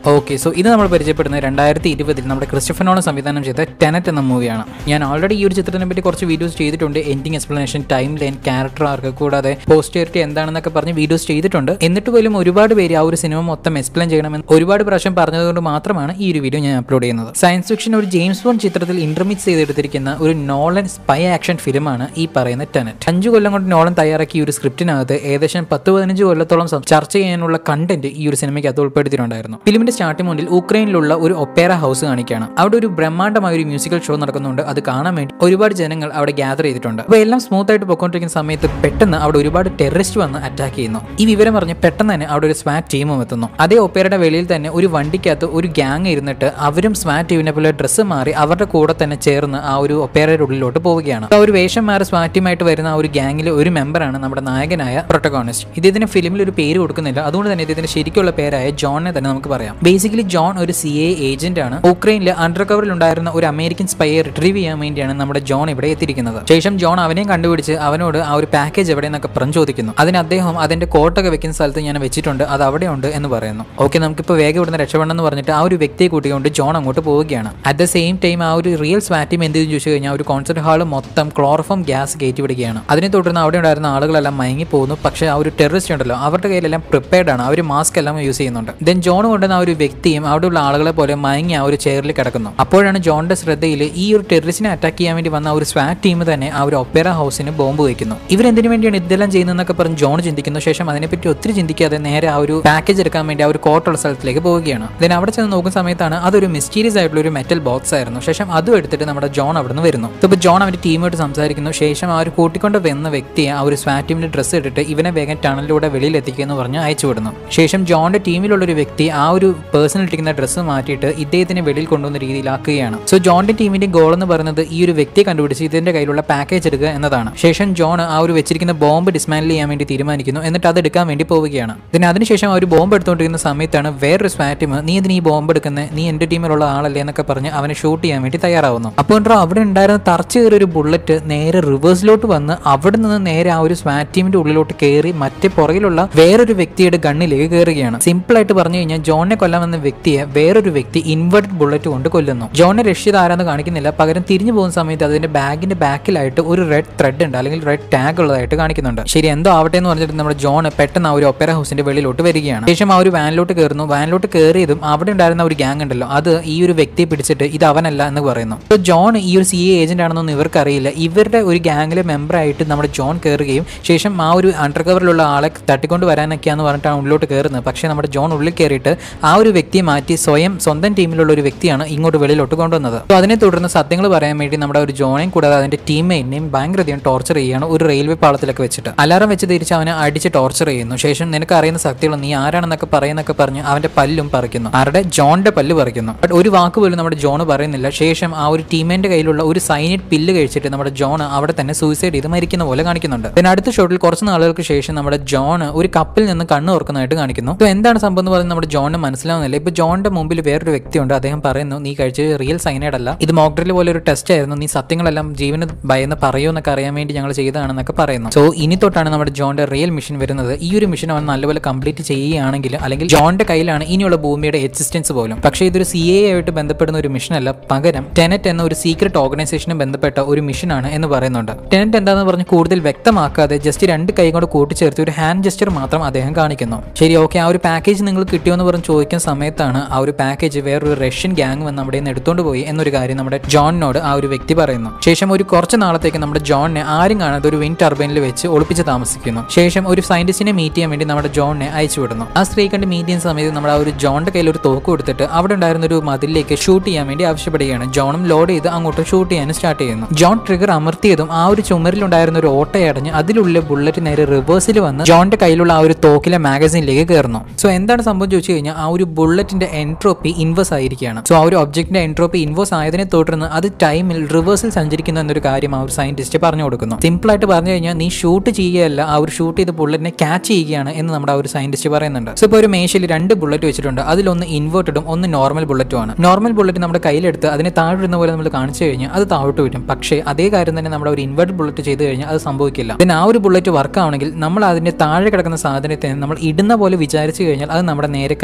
okay so ഇത് നമ്മൾ പരിചയപ്പെടുന്നത് രണ്ടായിരത്തി ഇരുപതിൽ നമ്മുടെ ക്രിസ്റ്റഫനോളം സംവിധാനം ചെയ്ത ടെനറ്റ് എന്ന മൂവിയാണ് ഞാൻ ഓൾറെഡി ഈ ഒരു ചിത്രത്തിനെ പറ്റി കുറച്ച് വീഡിയോസ് ചെയ്തിട്ടുണ്ട് ending explanation time line character arc കൂടാതെ പോസ്റ്റേറിറ്റി എന്താണെന്നൊക്കെ പറഞ്ഞ് വീഡിയോസ് ചെയ്തിട്ടുണ്ട് എന്നിട്ട് പോലും ഒരുപാട് പേര് ആ ഒരു സിനിമ മൊത്തം എക്സ്പ്ലെയിൻ ചെയ്യണമെന്ന് ഒരുപാട് പ്രാവശ്യം പറഞ്ഞതുകൊണ്ട് മാത്രമാണ് ഈ ഒരു വീഡിയോ ഞാൻ അപ്ലോഡ് ചെയ്യുന്നത് സയൻസ് ഫിക്ഷൻ ഒരു ജെയിംസ് ബോണ്ട് ചിത്രത്തിൽ ഇന്റർമിക്സ് ചെയ്തെടുത്തിരിക്കുന്ന ഒരു നോളൻ സ്പൈ ആക്ഷൻ ഫിലിമാണ് ഈ പറയുന്ന ടെനറ്റ് അഞ്ചു കൊല്ലം കൊണ്ട് നോളൻ തയ്യാറാക്കിയ ഒരു സ്ക്രിപ്റ്റിനകത്ത് ഏകദേശം പത്ത് പതിനഞ്ച് കൊല്ലത്തോളം സം- ചർച്ച ചെയ്യാനുള്ള കണ്ടന്റ് ഈ ഒരു സിനിമയ്ക്കകത്ത് ഉൾപ്പെടുത്തിയിട്ടുണ്ടായിരുന്നു ഫിലിമിന്റെ സ്റ്റാർട്ടിംഗ് മുന്നിൽ ഉക്രൈനിലുള്ള ഒരു ഒപ്പേറ ഹൗസ് കാണിക്കുകയാണ് അവിടെ ഒരു ബ്രഹ്മാണ്ഡമായ ഒരു മ്യൂസിക്കൽ ഷോ നടക്കുന്നുണ്ട് അത് കാണാൻ വേണ്ടി ഒരുപാട് ജനങ്ങൾ അവിടെ ഗ്യാദർ ചെയ്തിട്ടുണ്ട് അപ്പോൾ എല്ലാം സ്മൂത്ത് ആയിട്ട് പൊക്കോണ്ടിരിക്കുന്ന സമയത്ത് പെട്ടെന്ന് അവിടെ ഒരുപാട് ടെററിസ്റ്റ് വന്ന് അറ്റാക്ക് ചെയ്യുന്നു ഈ വിവരം പറഞ്ഞ് പെട്ടെന്ന് തന്നെ അവിടെ ഒരു സ്വാറ്റ് ടീമും എത്തുന്നു അതേ ഒപ്പേറയുടെ വെളിയിൽ തന്നെ ഒരു വണ്ടിക്കകത്ത് ഒരു ഗ്യാങ് ഇരുന്നിട്ട് അവരും സ്വാറ്റ് ടീമിനെ പോലെ ഡ്രസ്സ് മാറി അവരുടെ കൂടെ തന്നെ ചേർന്ന് ആ ഒരു ഒപ്പേറയുടെ ഉള്ളിലോട്ട് പോവുകയാണ് ആ ഒരു വേഷം മാറി സ്വാറ്റ് ടീമായിട്ട് വരുന്ന ആ ഒരു ഗ്യാങ്ങിലെ ഒരു മെമ്പറാണ് നമ്മുടെ നായകനായ പ്രൊട്ടഗോണിസ്റ്റ് ഇദ്ദേഹത്തിന് ഫിലിമിൽ ഒരു പേര് കൊടുക്കുന്നില്ല അതുകൊണ്ട് തന്നെ ഇദ്ദേഹത്തിന്റെ ശരിക്കുള്ള പേരായ ജോണിനെ തന്നെ നമുക്ക് പറയാം ബേസിക്കലി ജോൺ ഒരു സി എ ഏജന്റ് ആണ് ഉക്രൈനിൽ അണ്ടർ കവറിൽ ഉണ്ടായിരുന്ന ഒരു അമേരിക്കൻ സ്പൈയെ റിട്രീവ് ചെയ്യാൻ വേണ്ടിയാണ് നമ്മുടെ ജോൺ ഇവിടെ എത്തിയിരിക്കുന്നത് ശേഷം ജോൺ അവനെയും കണ്ടുപിടിച്ച് അവനോട് ആ ഒരു പാക്കേജ് എവിടെയെന്നൊക്കെ പറഞ്ഞു ചോദിക്കുന്നു അതിന് അദ്ദേഹം അതിന്റെ കോട്ടൊക്കെ വെക്കുന്ന സ്ഥലത്ത് ഞാൻ വെച്ചിട്ടുണ്ട് അത് അവിടെ ഉണ്ട് എന്ന് പറയുന്നു ഓക്കെ നമുക്കിപ്പോൾ വേഗം ഇവിടുന്ന് രക്ഷപ്പെടണം എന്ന് പറഞ്ഞിട്ട് ആ ഒരു വ്യക്തിയെ കൂട്ടിക്കൊണ്ട് ജോൺ അങ്ങോട്ട് പോവുകയാണ് അറ്റ് ദ സെയിം ടൈം ആ ഒരു റിയൽ സ്വാറ്റീം എന്ത് ചെയ്തു ചോദിച്ചു കഴിഞ്ഞാൽ ആ ഒരു കോൺസെർട്ട് ഹാൾ മൊത്തം ക്ലോറോഫോം ഗ്യാസ് കയറ്റി വിടുകയാണ് അതിനെ തുടർന്ന് അവിടെ ഉണ്ടായിരുന്ന ആളുകളെല്ലാം മയങ്ങി പോകുന്നു പക്ഷേ ആ ഒരു ടെററിസ്റ്റ് ഉണ്ടല്ലോ അവരുടെ കയ്യിലെല്ലാം പ്രിപ്പയർഡ് ആണ് അവർ മാസ്ക് എല്ലാം യൂസ് ചെയ്യുന്നുണ്ട് ദെൻ ജോൺ കൊണ്ടുവന്ന ആ ഒരു വ്യക്തിയും അവിടെയുള്ള ആളുകളെ പോലെ മയങ്ങി ആ ഒരു ചെയറിൽ കിടക്കുന്നു അപ്പോഴാണ് ജോണിന്റെ ശ്രദ്ധയിൽ ഈ ഒരു ടെററിസ്റ്റിനെ അറ്റാക്ക് ചെയ്യാൻ വേണ്ടി വന്ന ആ ഒരു സ്വാറ്റ് ടീം തന്നെ ആ ഒരു ഒപ്പേറ ഹൗസിന് ബോംബ് വയ്ക്കുന്നു ഇവരെന്തിനു വേണ്ടിയാണ് ഇതെല്ലാം ചെയ്യുന്നതെന്നൊക്കെ പറഞ്ഞ് ജോൺ ചിന്തിക്കുന്നു ശേഷം അതിനെപ്പറ്റി ഒത്തിരി ചിന്തിക്കാതെ നേരെ ആ ഒരു പാക്കേജ് എടുക്കാൻ വേണ്ടി ആ ഒരു കോട്ടുള്ള സ്ഥലത്തിലേക്ക് പോവുകയാണ് ദെൻ അവിടെ ചെന്ന് നോക്കുന്ന സമയത്താണ് അതൊരു മിസ്റ്റീരിയസ് ആയിട്ടുള്ള ഒരു മെറ്റൽ ബോക്സ് ആയിരുന്നു ശേഷം അതും എടുത്തിട്ട് നമ്മുടെ ജോൺ അവിടെ നിന്ന് വരുന്നു ഇപ്പോൾ ജോൺ അവന്റെ ടീമായിട്ട് സംസാരിക്കുന്നു ശേഷം ആ ഒരു കൂട്ടിക്കൊണ്ട് വന്ന വ്യക്തിയെ ആ ഒരു സ്വാറ്റ് ടീമിന്റെ ഡ്രസ്സ് ഇട്ടിട്ട് ഇവനെ വേഗം ടണലിലൂടെ വെളിയിൽ എത്തിക്കുക എന്ന് പറഞ്ഞ് അയച്ചു വിടുന്നു ശേഷം ജോണിന്റെ ടീമിലുള്ള ഒരു വ്യക്തി ആ ഒരു പേഴ്സൺ ഇട്ടിരിക്കുന്ന ഡ്രസ്സ് മാറ്റിയിട്ട് ഇദ്ദേഹത്തിനെ വെളിയിൽ കൊണ്ടുവന്ന രീതിയിലാക്കുകയാണ് സോ ജോണിന്റെ ടീമിന്റെ ഗോൾ എന്ന് പറയുന്നത് ഈ ഒരു വ്യക്തിയെ കണ്ടുപിടിച്ച് ഇതിന്റെ കയ്യിലുള്ള പാക്കേജ് എടുക്കുക എന്നതാണ് ശേഷം ജോൺ ആ ഒരു വെച്ചിരിക്കുന്ന ബോംബ് ഡിസ്മാൻഡിൽ ചെയ്യാൻ വേണ്ടി തീരുമാനിക്കുന്നു എന്നിട്ട് അത് എടുക്കാൻ വേണ്ടി പോവുകയാണ് ഇതിന് അതിനുശേഷം ആ ഒരു ബോംബ് എടുത്തുകൊണ്ടിരിക്കുന്ന സമയത്താണ് വേറൊരു സ്വാറ്റിം നീ ഇതിന് ഈ ബോംബ് എടുക്കുന്നത് നീ എന്റെ ടീമിലുള്ള ആളല്ലേ എന്നൊക്കെ പറഞ്ഞ് അവനെ ഷൂട്ട് ചെയ്യാൻ വേണ്ടി തയ്യാറാവുന്നു അപ്പോൾ ഉണ്ടോ അവിടെ ഉണ്ടായിരുന്ന തറച്ചു കയറിയ ഒരു ബുള്ളറ്റ് നേരെ റിവേഴ്സിലോട്ട് വന്ന് അവിടെ നിന്ന് നേരെ ആ ഒരു സ്വാറ്റ് ടീമിന്റെ ഉള്ളിലോട്ട് കയറി മറ്റേ പുറകിലുള്ള വേറൊരു വ്യക്തിയുടെ ഗണ്ണിലേക്ക് കയറുകയാണ് സിമ്പിൾ ആയിട്ട് പറഞ്ഞു കഴിഞ്ഞാൽ ജോണിനെ കൊല്ലാൻ വന്ന വ്യക്തിയെ വേറൊരു വ്യക്തി ഇൻവേർട്ടഡ് ബുള്ളറ്റ് കൊണ്ട് കൊല്ലുന്നു ജോണിനെ രക്ഷിത ആരാന്ന് കാണിക്കുന്നില്ല പകരം തിരിഞ്ഞു പോകുന്ന സമയത്ത് അതിന്റെ ബാഗിന്റെ ബാക്കിലായിട്ട് ഒരു റെഡ് ത്രെഡ് ഉണ്ട് അല്ലെങ്കിൽ റെഡ് ടാഗ് ഉള്ളതായിട്ട് കാണിക്കുന്നുണ്ട് ശരി എന്തോ ആവട്ടെ എന്ന് പറഞ്ഞിട്ട് നമ്മുടെ ജോൺ പെട്ടെന്ന് ആ ഒരു ഒപ്പേറ ഹൗസിന്റെ വെളിയിലോട്ട് വരികയാണ് ശേഷം ആ ഒരു വാനിലോട്ട് കയറുന്നു വാനിലോട്ട് കയറിയതും അവിടെ ഉണ്ടായിരുന്ന ഒരു ഗ്യാങ് ഉണ്ടല്ലോ അത് ഈ ഒരു വ്യക്തിയെ പിടിച്ചിട്ട് ഇത് അവനല്ല എന്ന് പറയുന്നു അപ്പോൾ ജോൺ ഈ ഒരു സി എ ഏജന്റ് ആണെന്നൊന്നും ഇവർക്ക് അറിയില്ല ഇവരുടെ ഒരു ഗ്യാങ്ങിലെ മെമ്പറായിട്ട് നമ്മുടെ ജോൺ കയറുകയും ശേഷം ആ ഒരു അണ്ടർ കവറിലുള്ള ആളെ തട്ടിക്കൊണ്ട് വരാനൊക്കെയാന്ന് പറഞ്ഞിട്ടാണ് ഉള്ളിലോട്ട് കയറുന്നത് പക്ഷേ നമ്മുടെ ജോൺ ഉള്ളിൽ കയറിയിട്ട് ആ ഒരു വ്യക്തിയെ മാറ്റി സ്വയം സ്വന്തം ടീമിലുള്ള ഒരു വ്യക്തിയാണ് ഇങ്ങോട്ട് വെളിയിലോട്ട് കൊണ്ടുവന്നത് അപ്പോൾ അതിനെ തുടർന്ന് സത്യങ്ങൾ പറയാൻ വേണ്ടി നമ്മുടെ ഒരു ജോണയും കൂടാതെ അതിന്റെ ടീംമേറ്റിനെയും ഭയങ്കരധികം ടോർച്ചർ ചെയ്യുകയാണ് ഒരു റെയിൽവേ പാളത്തിലൊക്കെ വെച്ചിട്ട് അലാറം വെച്ച് തിരിച്ച് അവനെ അടിച്ച് ടോർച്ചർ ചെയ്യുന്നു ശേഷം നിനക്ക് അറിയുന്ന സത്യങ്ങൾ നീ ആരാണെന്നൊക്കെ പറയുന്നൊക്കെ പറഞ്ഞ് അവന്റെ പല്ലും പറിക്കുന്നു ആരുടെ ജോണിന്റെ പല്ല് പറിക്കുന്നു ബട്ട് ഒരു വാക്ക് പോലും നമ്മുടെ ജോൺ പറയുന്നില്ല ശേഷം ആ ഒരു ടീമിന്റെ കയ്യിലുള്ള ഒരു സൈനൈഡ് പില്ല് കഴിച്ചിട്ട് നമ്മുടെ ജോൺ അവിടെ തന്നെ സൂയിസൈഡ് ചെയ്ത് മരിക്കുന്ന പോലെ കാണിക്കുന്നുണ്ട് പിന്നെ അടുത്ത ഷോട്ടിൽ കുറച്ച് നാളുകൾക്ക് ശേഷം നമ്മുടെ ജോൺ ഒരു കപ്പിൽ നിന്ന് കണ്ണ് ഓർക്കുന്നതായിട്ട് കാണിക്കുന്നു ഇപ്പോൾ എന്താണ് സംഭവം എന്ന് പറയുന്നത് നമ്മുടെ ജോണിന് മനസ്സിലാവുന്നില്ല ഇപ്പൊ ജോണിന്റെ മുമ്പിൽ വേറൊരു വ്യക്തിയുണ്ട് അദ്ദേഹം പറയുന്നു നീ കഴിച്ചത് റിയൽ സൈനൈഡ് അല്ല ഇത് മോക്ഡ്രിൽ പോലെ ഒരു ടെസ്റ്റ് ആയിരുന്നു നീ സത്യങ്ങളെല്ലാം ജീവന് ഭയന്ന് പറയൂ എന്നൊക്കെ അറിയാൻ വേണ്ടി ഞങ്ങൾ ചെയ്തതാണെന്നൊക്കെ പറയുന്നു സോ ഇനി തൊട്ടാണ് നമ്മുടെ ജോണിന്റെ റിയൽ മിഷൻ വരുന്നത് ഈ ഒരു മിഷൻ അവൻ നല്ലപോലെ കംപ്ലീറ്റ് ചെയ്യുകയാണെങ്കിൽ അല്ലെങ്കിൽ ജോണിന്റെ കയ്യിലാണ് ഇനിയുള്ള ഭൂമിയുടെ എക്സിസ്റ്റൻസ് പോലും പക്ഷേ ഇതൊരു സി എ ആയിട്ട് ബന്ധപ്പെടുന്ന ഒരു മിഷൻ അല്ല പകരം ടെനറ്റ് എന്ന ഒരു സീക്രട്ട് ഓർഗനൈസേഷനും ബന്ധപ്പെട്ട ഒരു മിഷനാണ് എന്ന് പറയുന്നുണ്ട് ടെനറ്റ് എന്താണെന്ന് പറഞ്ഞ് കൂടുതൽ വ്യക്തമാക്കാതെ ജസ്റ്റ് രണ്ട് കൈ കൊണ്ട് കൂട്ടിച്ചേർത്ത് ഒരു ഹാൻഡ് ജസ്റ്റർ മാത്രം അദ്ദേഹം കാണിക്കുന്നു ശരി ഓക്കെ ആ ഒരു പാക്കേജ് നിങ്ങൾ കിട്ടിയോ എന്ന് പറഞ്ഞ് ചോദിക്കുന്ന സമയത്താണ് ആ ഒരു പാക്കേജ് വേറൊരു റഷ്യൻ ഗ്യാങ് വന്ന് അവിടെ നിന്ന് എടുത്തുകൊണ്ട് പോയി എന്നൊരു കാര്യം നമ്മുടെ ജോണിനോട് ആ ഒരു വ്യക്തി പറയുന്നു ശേഷം ഒരു കുറച്ച് നാളത്തേക്ക് നമ്മുടെ ജോണിനെ ആരും കാണാതെ ഒരു വിൻഡ് ടർബൈനിൽ വെച്ച് ഒളിപ്പിച്ച് താമസിക്കുന്നു ശേഷം ഒരു സയന്റിസ്റ്റിനെ മീറ്റ് ചെയ്യാൻ വേണ്ടി നമ്മുടെ ജോണിനെ അയച്ചു വിടുന്നു ആ സ്ത്രീ കണ്ട് മീറ്റ് ചെയ്യുന്ന സമയത്ത് നമ്മുടെ ആ ഒരു ജോണിന്റെ കയ്യിൽ ഒരു തോക്ക് കൊടുത്തിട്ട് അവിടെ ഉണ്ടായിരുന്ന ഒരു മതിലിലേക്ക് ഷൂട്ട് ചെയ്യാൻ വേണ്ടി ആവശ്യപ്പെടുകയാണ് ജോണും ലോഡ് ചെയ്ത് അങ്ങോട്ട് ഷൂട്ട് ചെയ്യാൻ സ്റ്റാർട്ട് ചെയ്യുന്നു ജോൺ ട്രിഗർ അമർത്തിയതും ആ ഒരു ചുമരിലുണ്ടായിരുന്ന ഒരു ഓട്ടയടഞ്ഞ് അതിലുള്ള ബുള്ളറ്റ് നേരെ റിവേഴ്സിൽ വന്ന് ജോണിന്റെ കയ്യിലുള്ള ആ ഒരു തോക്കിലെ മാഗസീനിലേക്ക് കയറുന്നു സോ എന്താണ് സംഭവം ചോദിച്ചു കഴിഞ്ഞാൽ ആ ഒരു ബുള്ളറ്റിന്റെ എൻട്രോപ്പി ഇൻവേഴ്സ് ആയിരിക്കുകയാണ് സോ ആ ഒരു ഒബ്ജക്റ്റിന്റെ എൻട്രോപ്പി ഇൻവേഴ്സ് ആയതിനെ തുടർന്ന് അത് ടൈമിൽ റിവേഴ്സിൽ സഞ്ചരിക്കുന്നു എന്നൊരു കാര്യം ആ ഒരു സയന്റിസ്റ്റ് പറഞ്ഞു കൊടുക്കുന്നു സിമ്പിൾ ആയിട്ട് പറഞ്ഞു കഴിഞ്ഞാൽ നീ ഷൂട്ട് ചെയ്യുകയല്ല ആ ഒരു ഷൂട്ട് ചെയ്ത ബുള്ളറ്റിനെ ക്യാച്ച് ചെയ്യുകയാണ് എന്ന് നമ്മുടെ ആ ഒരു സയന്റിസ്റ്റ് പറയുന്നുണ്ട് സോ ഇപ്പോൾ ഒരു മേശയിൽ രണ്ട് ബുള്ളറ്റ് വെച്ചിട്ടുണ്ട് അതിലൊന്ന് ഇൻവേർട്ടഡും ഒന്ന് നോർമൽ ബുള്ളറ്റും ആണ് നോർമൽ ബുള്ളറ്റ് നമ്മുടെ കയ്യിലെടുത്ത് അതിനെ താഴെ പോലെ നമ്മൾ കാണിച്ചു കഴിഞ്ഞാൽ അത് താഴോട്ട് വരും പക്ഷേ അതേ കാര്യം തന്നെ നമ്മുടെ ഒരു ഇൻവേർട്ടഡ് ബുള്ളറ്റ് ചെയ്ത് കഴിഞ്ഞാൽ അത് സംഭവിക്കില്ല പിന്നെ ആ ഒരു ബുള്ളറ്റ് വർക്ക് ആവണമെങ്കിൽ നമ്മൾ അതിന്റെ താഴെ കിടക്കുന്ന സാധനത്തെ നമ്മൾ ഇടുന്ന പോലെ വിചാരിച്ചു കഴിഞ്ഞാൽ അത് നമ്മുടെ നേരെ കയ്യിലോട്ട് വന്ന്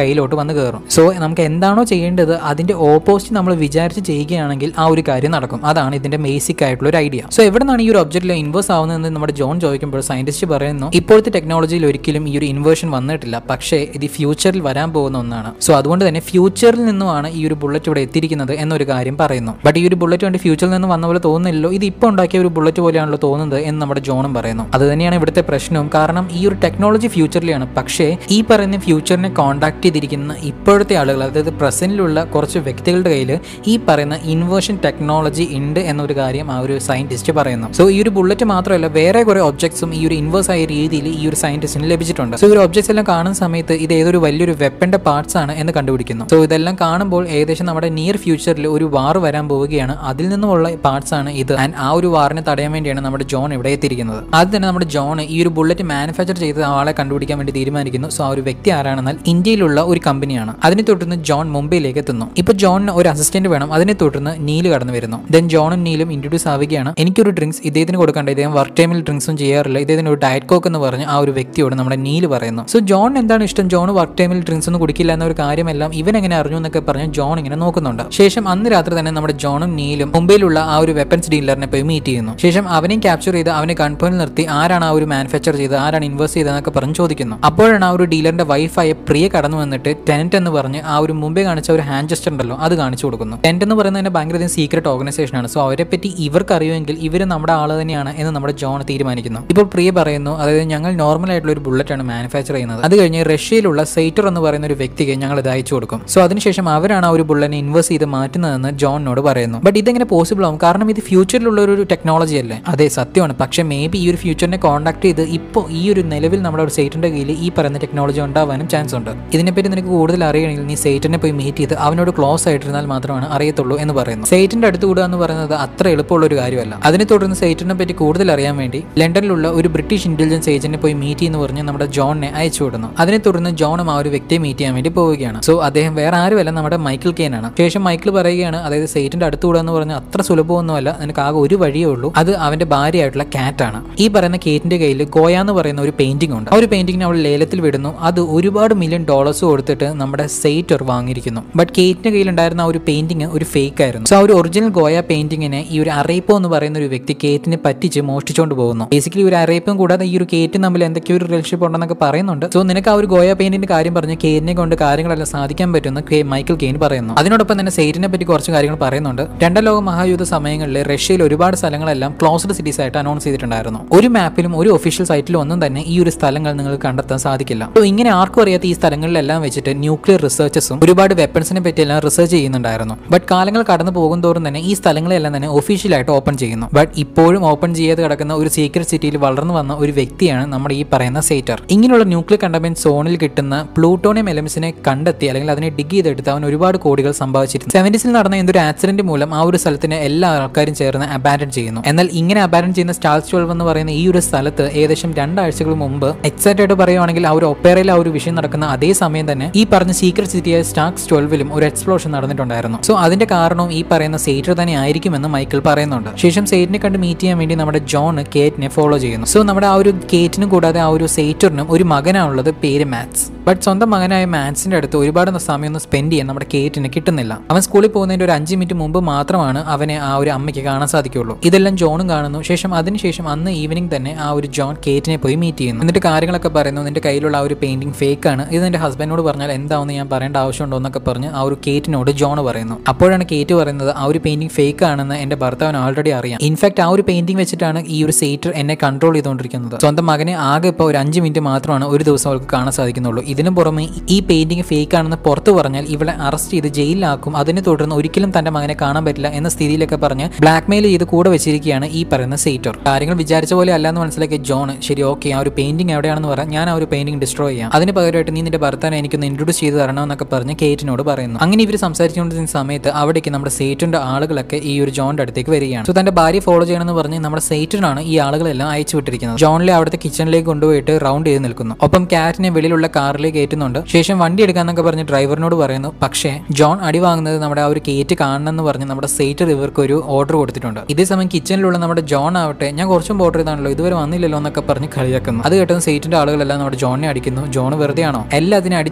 വന്ന് കയറും സോ നമുക്ക് എന്താണോ ചെയ്യേണ്ടത് അതിന്റെ ഓപ്പോസിറ്റ് നമ്മൾ വിചാരിച്ച് ചെയ്യുകയാണെങ്കിൽ ആ ഒരു കാര്യം നടക്കും അതാണ് ഇതിന്റെ ബേസിക് ആയിട്ടുള്ള ഒരു ഐഡിയ സോ എവിടെ നിന്നാണ് ഈ ഒരു ഒബ്ജക്റ്റിൽ ഇൻവേഴ്സ് ആവുന്നതെന്ന് നമ്മുടെ ജോൺ ചോദിക്കുമ്പോൾ സയന്റിസ്റ്റ് പറയുന്നു ഇപ്പോഴത്തെ ടെക്നോളജിയിൽ ഒരിക്കലും ഈ ഒരു ഇൻവേർഷൻ വന്നിട്ടില്ല പക്ഷേ ഇത് ഫ്യൂച്ചറിൽ വരാൻ പോകുന്ന ഒന്നാണ് സോ അതുകൊണ്ട് തന്നെ ഫ്യൂച്ചറിൽ നിന്നുമാണ് ഈ ഒരു ബുള്ളറ്റ് ഇവിടെ എത്തിയിരിക്കുന്നത് എന്നൊരു കാര്യം പറയുന്നു ബട്ട് ഈ ഒരു ബുള്ളറ്റ് കണ്ട് ഫ്യൂച്ചറിൽ നിന്ന് വന്ന പോലെ തോന്നുന്നില്ലല്ലോ ഇത് ഇപ്പോൾ ഉണ്ടാക്കിയ ഒരു ബുള്ളറ്റ് പോലെയാണല്ലോ തോന്നുന്നത് എന്ന് നമ്മുടെ ജോണും പറയുന്നു അത് തന്നെയാണ് ഇവിടുത്തെ പ്രശ്നവും കാരണം ഈ ഒരു ടെക്നോളജി ഫ്യൂച്ചറിലാണ് പക്ഷേ ഈ പറയുന്ന ഫ്യൂച്ചറിനെ കോൺടാക്ട് ചെയ്തിരിക്കുന്ന ഇപ്പോഴത്തെ ആളുകൾ അതായത് പ്രസന്റിലുള്ള കുറച്ച് വ്യക്തികളുടെ കയ്യിൽ ഈ പറയുന്ന ഇൻവേർഷൻ ടെക്നോളജി ഉണ്ട് എന്നൊരു കാര്യം ആ ഒരു സയന്റിസ്റ്റ് പറയുന്നു സോ ഈ ഒരു ബുള്ളറ്റ് മാത്രമല്ല വേറെ കുറെ ഒബ്ജക്ട്സും ഈ ഒരു ഇൻവേഴ്സ് ആയ രീതിയിൽ ഈ ഒരു സയന്റിസ്റ്റിന് ലഭിച്ചിട്ടുണ്ട് സോ ഈ ഒരു ഒബ്ജക്ട്സ് എല്ലാം കാണുന്ന സമയത്ത് ഇത് ഏതൊരു വലിയൊരു വെപ്പന്റെ പാർട്സ് ആണ് എന്ന് കണ്ടുപിടിക്കുന്നു സോ ഇതെല്ലാം കാണുമ്പോൾ ഏകദേശം നമ്മുടെ നിയർ ഫ്യൂച്ചറിൽ ഒരു വാർ വരാൻ പോവുകയാണ് അതിൽ നിന്നുമുള്ള പാർട്സ് ആണ് ഇത് ആൻഡ് ആ ഒരു വാറിനെ തടയാൻ വേണ്ടിയാണ് നമ്മുടെ ജോൺ ഇവിടെ എത്തിയിരിക്കുന്നത് ആദ്യം തന്നെ നമ്മുടെ ജോൺ ഈ ഒരു ബുള്ളറ്റ് മാനുഫാക്ചർ ചെയ്ത ആളെ കണ്ടുപിടിക്കാൻ വേണ്ടി തീരുമാനിക്കുന്നു സോ ആ ഒരു വ്യക്തി ആരാണെന്നാൽ ഇന്ത്യയിലുള്ള ഒരു കമ്പനിയാണ് അതിനെ തുടർന്ന് ജോൺ മുംബൈയിലേക്ക് എത്തുന്നു ഇപ്പൊ ജോണിന് ഒരു അസിസ്റ്റന്റ് വേണം അതിനെ തുടർന്ന് നീല് കടന്നു വരുന്നു ദെൻ ജോണും നീലും ഇൻട്രൊഡ്യൂസ് ആവുകയാണ് എനിക്കൊരു ഡ്രിങ്ക്സ് ഇദ്ദേഹത്തിന് കൊടുക്കേണ്ട ഇദ്ദേഹം വർക്ക് ടൈമിൽ ഡ്രിങ്ക്സും ചെയ്യാറില്ല ഇദ്ദേഹത്തിന് ഒരു ഡയറ്റ് കോക്ക് എന്ന് പറഞ്ഞ് ആ ഒരു വ്യക്തിയോട് നമ്മുടെ നീല് പറയുന്നു സോ ജോൺ എന്താണ് ഇഷ്ടം ജോൺ വർക്ക് ടൈമിൽ ഡ്രിങ്ക്സ് ഒന്നും കുടിക്കില്ല എന്ന ഒരു കാര്യമെല്ലാം ഇവൻ എങ്ങനെ അറിഞ്ഞു എന്നൊക്കെ പറഞ്ഞ് ജോൺ ഇങ്ങനെ നോക്കുന്നുണ്ട് ശേഷം അന്ന് രാത്രി തന്നെ നമ്മുടെ ജോണും നീലും മുംബൈയിലുള്ള ആ ഒരു വെപ്പൻസ് ഡീലറിനെ പോയി മീറ്റ് ചെയ്യുന്നു ശേഷം അവനെയും ക്യാപ്ചർ ചെയ്ത് അവനെ കൺപോയിന്റ് നിർത്തി ആരാണ് ആ ഒരു മാനുഫാക്ചർ ചെയ്തത് ആരാണ് ഇൻവെസ്റ്റ് ചെയ്തതെന്നൊക്കെ പറഞ്ഞ് ചോദിക്കുന്നു അപ്പോഴാണ് ആ ഒരു ഡീലറിന്റെ വൈഫായ പ്രിയ കടന്നു വന്നിട്ട് ടെനന്റ് എന്ന് പറഞ്ഞ് ആ ഒരു മുമ്പേ കാണിച്ച ഒരു ഹാൻഡ് ജസ്റ്റ് ഉണ്ടല്ലോ അത് കാണിച്ചു കൊടുക്കുന്നു ടെന്റ് എന്ന് പറയുന്നത് ഭയങ്കര സീക്രട്ട് ഓർഗനൈസേഷൻ ആണ് സോ അവരെ പറ്റി ഇവർക്ക് അറിയുമെങ്കിൽ ഇവർ നമ്മുടെ ആള് തന്നെയാണ് എന്ന് നമ്മുടെ ജോൺ തീരുമാനിക്കുന്നു ഇപ്പോൾ പ്രിയ പറയുന്നു അതായത് ഞങ്ങൾ നോർമൽ ആയിട്ടുള്ള ഒരു ബുള്ളറ്റ് ആണ് മാനുഫാക്ചർ ചെയ്യുന്നത് അത് കഴിഞ്ഞ് റഷ്യയിലുള്ള സൈറ്റർ എന്ന് പറയുന്ന ഒരു വ്യക്തിക്ക് ഞങ്ങൾ ഇത് അയച്ചു കൊടുക്കും സോ അതിനുശേഷം അവരാണ് ആ ഒരു ബുള്ളറ്റിനെ ഇൻവെസ്റ്റ് ചെയ്ത് മാറ്റുന്നതെന്ന് ജോണിനോട് പറയുന്നു ബട്ട് ഇതെങ്ങനെ പോസിബിൾ ആവും കാരണം ഇത് ഫ്യൂച്ചറിലുള്ള ഒരു ടെക്നോളജി അല്ലേ അതെ സത്യമാണ് പക്ഷേ മേ ബി ഈ ഒരു ഫ്യൂച്ചറിനെ കോൺടാക്ട് ചെയ്ത് ഇപ്പോൾ ഈ ഒരു നിലവിൽ നമ്മുടെ ഒരു സൈറ്റിന്റെ കയ്യിൽ ഈ പറയുന്ന ടെക്നോളജി ഉണ്ടാവാനും ചാൻസ് ഉണ്ട് ഇതിനെപ്പറ്റി നിനക്ക് കൂടുതൽ അറിയണമെങ്കിൽ നീ സൈറ്റിനെ പോയി മീറ്റ് ചെയ്ത് അവനോട് ക്ലോസ് ആയിട്ടിരുന്നാൽ മാത്രമാണ് അറിയത്തുള്ളൂ എന്ന് പറയുന്നു സൈറ്റിന്റെ അടുത്ത് കൂടുക എന്ന് പറയുന്നത് അത്ര എളുപ്പമുള്ള ഒരു കാര്യമല്ല അതിനെ തുടർന്ന് സൈറ്റിനെ പറ്റി കൂടുതൽ അറിയാൻ വേണ്ടി ലണ്ടനിലുള്ള ഒരു ബ്രിട്ടീഷ് ഇന്റലിജൻസ് ഏജന്റിനെ പോയി മീറ്റ് എന്ന് പറഞ്ഞ് നമ്മുടെ ജോണിനെ അയച്ചു വിടുന്നു അതിനെ തുടർന്ന് ജോണും ആ ഒരു വ്യക്തിയെ മീറ്റ് ചെയ്യാൻ വേണ്ടി പോവുകയാണ് സോ അദ്ദേഹം വേറെ ആരുമല്ല നമ്മുടെ മൈക്കിൾ കെയിൻ ആണ് ശേഷം മൈക്കിൾ പറയുകയാണ് അതായത് സൈറ്റിന്റെ അടുത്ത് കൂടുക എന്ന് പറഞ്ഞാൽ അത്ര സുലഭമൊന്നുമല്ല നിനക്ക് ആകെ ഒരു വഴിയേ ഉള്ളൂ അത് അവന്റെ ഭാര്യയായിട്ടുള്ള കാറ്റ് ആണ് ഈ പറയുന്ന കേറ്റിന്റെ കയ്യിൽ ഗോയ എന്ന് പറയുന്ന ഒരു പെയിന്റിംഗ് ഉണ്ട് ആ ഒരു പെയിന്റിംഗിന് അവൾ ലേലത്തിൽ വിടുന്നു അത് ഒരുപാട് മില്യൺ ഡോളേഴ്സ് കൊടുത്തിട്ട് നമ്മുടെ സൈറ്റർ വാങ്ങിയിരിക്കുന്നു ബട്ട് കേറ്റിന്റെ കയ്യിൽ ഉണ്ടായിരുന്ന ആ ഒരു പെയിന്റിംഗ് ഒരു ഫേക്ക് ആയിരുന്നു സോ ആ ഒരു ഒറിജിനൽ ഗോയ പെയിന്റിങ്ങിനെ ഈ ഒരു അറേപ്പോ എന്ന് പറയുന്ന ഒരു വ്യക്തി കേറ്റിനെ പറ്റിച്ച് മോഷ്ടിച്ചുകൊണ്ട് പോകുന്നു ബേസിക്കലി ഒരു അറേപ്പും കൂടാതെ ഈ ഒരു കേറ്റും തമ്മിൽ എന്തൊക്കെയോ ഒരു റിലേഷൻഷിപ്പ് ഉണ്ടെന്നൊക്കെ പറയുന്നുണ്ട് സോ നിനക്ക് ആ ഒരു ഗോയ പെയിന്റിന്റെ കാര്യം പറഞ്ഞ് കേറ്റിനെ കൊണ്ട് കാര്യങ്ങളെല്ലാം സാധിക്കാൻ പറ്റുമെന്ന് കെ- മൈക്കിൾ കെയിൻ പറയുന്നു അതിനോടൊപ്പം തന്നെ സൈറ്റിനെ പറ്റി കുറച്ച് കാര്യങ്ങൾ പറയുന്നുണ്ട് രണ്ടാം ലോക മഹായുദ്ധ സമയങ്ങളിൽ റഷ്യയിൽ ഒരുപാട് സ്ഥലങ്ങളെല്ലാം ക്ലോസ്ഡ് സിറ്റീസ് ആയിട്ട് അനൗൺസ് ചെയ്തിട്ടുണ്ടായിരുന്നു ഒരു മാപ്പിലും ഒരു ഒഫീഷ്യൽ സൈറ്റിലും ഒന്നും തന്നെ ഈ ഒരു സ്ഥലങ്ങൾ നിങ്ങൾക്ക് കണ്ടെത്താൻ സാധിക്കില്ല സോ ഇങ്ങനെ ആർക്കും അറിയാത്ത ഈ സ്ഥലങ്ങളിലെല്ലാം വെച്ചിട്ട് ന്യൂക്ലിയർ റിസർച്ചസും ഒരുപാട് വെപ്പൺസിനെ പറ്റിയെല്ലാം റിസർച്ച് ചെയ്യുന്നുണ്ടായിരുന്നു ബട്ട് കാലങ്ങൾ കടന്നു പോകും തോറും തന്നെ ഈ സ്ഥലങ്ങളെല്ലാം തന്നെ ഒഫീഷ്യലായിട്ട് ഓപ്പൺ ചെയ്യുന്നു ബട്ട് ഇപ്പോഴും ഓപ്പൺ ചെയ്യാതെ കിടക്കുന്ന ഒരു സീക്രട്ട് സിറ്റിയിൽ വളർന്നു വന്ന ഒരു വ്യക്തിയാണ് നമ്മുടെ ഈ പറയുന്ന സേറ്റർ ഇങ്ങനെയുള്ള ന്യൂക്ലിയർ കണ്ടമെന്റ് സോണിൽ കിട്ടുന്ന പ്ലൂട്ടോണിയം എലമെന്റ്സിനെ കണ്ടെത്തി അല്ലെങ്കിൽ അതിനെ ഡിഗ് ചെയ്തെടുത്ത് അവൻ ഒരുപാട് കോടികൾ സമ്പാദിച്ചിരുന്നു സെവൻറ്റീസിൽ നടന്ന എന്തൊരു ആക്സിഡന്റ് മൂലം ആ ഒരു സ്ഥലത്തിന് എല്ലാ ആൾക്കാരും ചേർന്ന് അബാൻഡൻ ചെയ്യുന്നു എന്നാൽ ഇങ്ങനെ അബാൻഡൻ ചെയ്യുന്ന സ്റ്റാൾസ് ട്വൽവ് എന്ന് പറയുന്ന ഈ ഒരു സ്ഥലത്ത് ഏകദേശം രണ്ടാഴ്ചകൾ മുമ്പ് എക്സാക്റ്റ് ആയിട്ട് പറയുവാണെങ്കിൽ ആ ഒരു ഒപ്പേറയിൽ ആ ഒരു വിഷയം നടക്കുന്ന അതേ സമയം തന്നെ ഈ പറഞ്ഞ സീക്രട്ട് സിറ്റിയായ സ്റ്റാക്സ് ട്വൽവിലും ഒരു എക്സ്പ്ലോഷൻ നടന്നിട്ടുണ്ടായിരുന്നു സോ അതിന്റെ കാരണവും ഈ പറയുന്ന സേറ്റർ തന്നെ ആയിരിക്കുമെന്ന് മൈക്കിൾ പറയുന്നുണ്ട് ശേഷം സേറ്റിനെ കണ്ട് മീറ്റ് ചെയ്യാൻ വേണ്ടി നമ്മുടെ ജോൺ കേറ്റിനെ ഫോളോ ചെയ്യുന്നു സോ നമ്മുടെ ആ ഒരു കേറ്റിനും കൂടാതെ ആ ഒരു സേറ്ററിനും ഒരു മകനാണുള്ളത് പേര് മാത്സ് ബട്ട് സ്വന്തം മകനായ മാത്സിന്റെ അടുത്ത് ഒരുപാട് സമയം ഒന്ന് സ്പെൻഡ് ചെയ്യാൻ നമ്മുടെ കേറ്റിന് കിട്ടുന്നില്ല അവൻ സ്കൂളിൽ പോകുന്നതിന്റെ ഒരു അഞ്ച് മിനിറ്റ് മുമ്പ് മാത്രമാണ് അവനെ ആ ഒരു അമ്മയ്ക്ക് കാണാൻ സാധിക്കുള്ളൂ ഇതെല്ലാം ജോണും കാണുന്നു ശേഷം അതിനുശേഷം അന്ന് ഈവനിങ് തന്നെ ആ ഒരു ജോൺ കേറ്റിനെ പോയി മീറ്റ് ചെയ്യുന്നു എന്നിട്ട് കാര്യങ്ങളൊക്കെ പറയുന്നു നിന്റെ കയ്യിലുള്ള ആ ഒരു പെയിന്റിംഗ് ഫേക്ക് ആണ് ഇത് നിന്റെ ഹസ്ബൻഡിനോട് പറഞ്ഞാൽ എന്താണെന്ന് ഞാൻ പറയേണ്ട ആവശ്യമുണ്ടോ എന്നൊക്കെ പറഞ്ഞ് ആ ഒരു കേറ്റിനോട് ജോൺ പറയുന്നു അപ്പോഴാണ് കേറ്റ് പറയുന്നത് ആ ഒരു പെയിന്റിംഗ് ഫേക്ക് ആണെന്ന് എന്റെ ഭർത്താവിന് ഓൾറെഡി അറിയാം ഇൻഫാക്ട് ആ ഒരു പെയിന്റിംഗ് വെച്ചിട്ടാണ് ഈ ഒരു സേറ്റർ എന്നെ കൺട്രോൾ ചെയ്തുകൊണ്ടിരിക്കുന്നത് സ്വന്തം മകനെ ആകെ ഇപ്പോൾ ഒരു അഞ്ച് മിനിറ്റ് മാത്രമാണ് ഒരു ദിവസം അവൾക്ക് കാണാൻ സാധിക്കുന്നുള്ളൂ ഇതിനു പുറമെ ഈ പെയിന്റിംഗ് ഫേക്ക് ആണെന്ന് പുറത്തു പറഞ്ഞാൽ ഇവളെ അറസ്റ്റ് ചെയ്ത് ജയിലിലാക്കും അതിനെ തുടർന്ന് ഒരിക്കലും തന്റെ മകനെ കാണാൻ പറ്റില്ല എന്ന സ്ഥിതിയിലൊക്കെ പറഞ്ഞ് ബ്ലാക്ക്മെയിൽ ചെയ്ത് കൂടെ വെച്ചിരിക്കുകയാണ് ഈ പറയുന്ന സേറ്റർ കാര്യങ്ങൾ വിചാരിച്ച പോലെ അല്ല എന്ന് മനസ്സിലാക്കിയ ജോൺ ശരി ഓക്കെ ആ ഒരു പെയിന്റിംഗ് എവിടെയാണെന്ന് പറയാം ഞാൻ ആ ഒരു പെയിന്റിംഗ് ഡിസ്ട്രോയ് ചെയ്യാം അതിന് പകരമായിട്ട് നീ നിന്റെ ഭർത്താവിനെ എനിക്കൊന്ന് ഇൻട്രൊഡ്യൂസ് ചെയ്ത് തരണം എന്നൊക്കെ പറഞ്ഞ് കേറ്റിനോട് പറയുന്നു അങ്ങനെ ഇവർ സംസാരിച്ചുകൊണ്ടിരുന്ന സമയത്ത് അവിടേക്ക് നമ്മുടെ സേറ്റിന്റെ ആളുകളൊക്കെ ഈ ഒരു ജോണിന്റെ അടുത്തേക്ക് വരികയാണ് സോ തന്റെ ഭാര്യ ഫോളോ ചെയ്യണമെന്ന് പറഞ്ഞ് നമ്മുടെ സേറ്റിനാണ് ഈ ആളുകളെല്ലാം അയച്ചു വിട്ടിരിക്കുന്നത് ജോണിലെ അവിടുത്തെ കിച്ചണിലേക്ക് കൊണ്ടുപോയിട്ട് റൗണ്ട് ചെയ്ത് നിൽക്കുന്നു ഒപ്പം കാറ്റിനെ വെളിയിലുള്ള കാറിലേക്ക് കയറ്റുന്നുണ്ട് ശേഷം വണ്ടി എടുക്കാന്നൊക്കെ പറഞ്ഞ് ഡ്രൈവറിനോട് പറയുന്നു പക്ഷേ ജോൺ അടി വാങ്ങുന്നത് നമ്മുടെ ആ ഒരു കേറ്റ് കാണണം എന്ന് പറഞ്ഞ് നമ്മുടെ സേറ്റർ ഇവർക്ക് ഒരു ഓർഡർ കൊടുത്തിട്ടുണ്ട് ഇതേ സമയം കിച്ചണിലുള്ള നമ്മുടെ ജോൺ ആവട്ടെ ഞാൻ കുറച്ചും ഓർഡർ ചെയ്താണല്ലോ ഇതുവരെ വന്നില്ലല്ലോ എന്നൊക്കെ പറഞ്ഞ് കളിയാക്കുന്നു അത് കേട്ടത് സേറ്റിന്റെ ആളുകളെല്ലാം നമ്മുടെ ജോണിനെ അടിക്കുന്നു ജോൺ വെറുതെയാണോ എല്ലാത്തിനും അടിച്ച് അച്ചാറാക്കി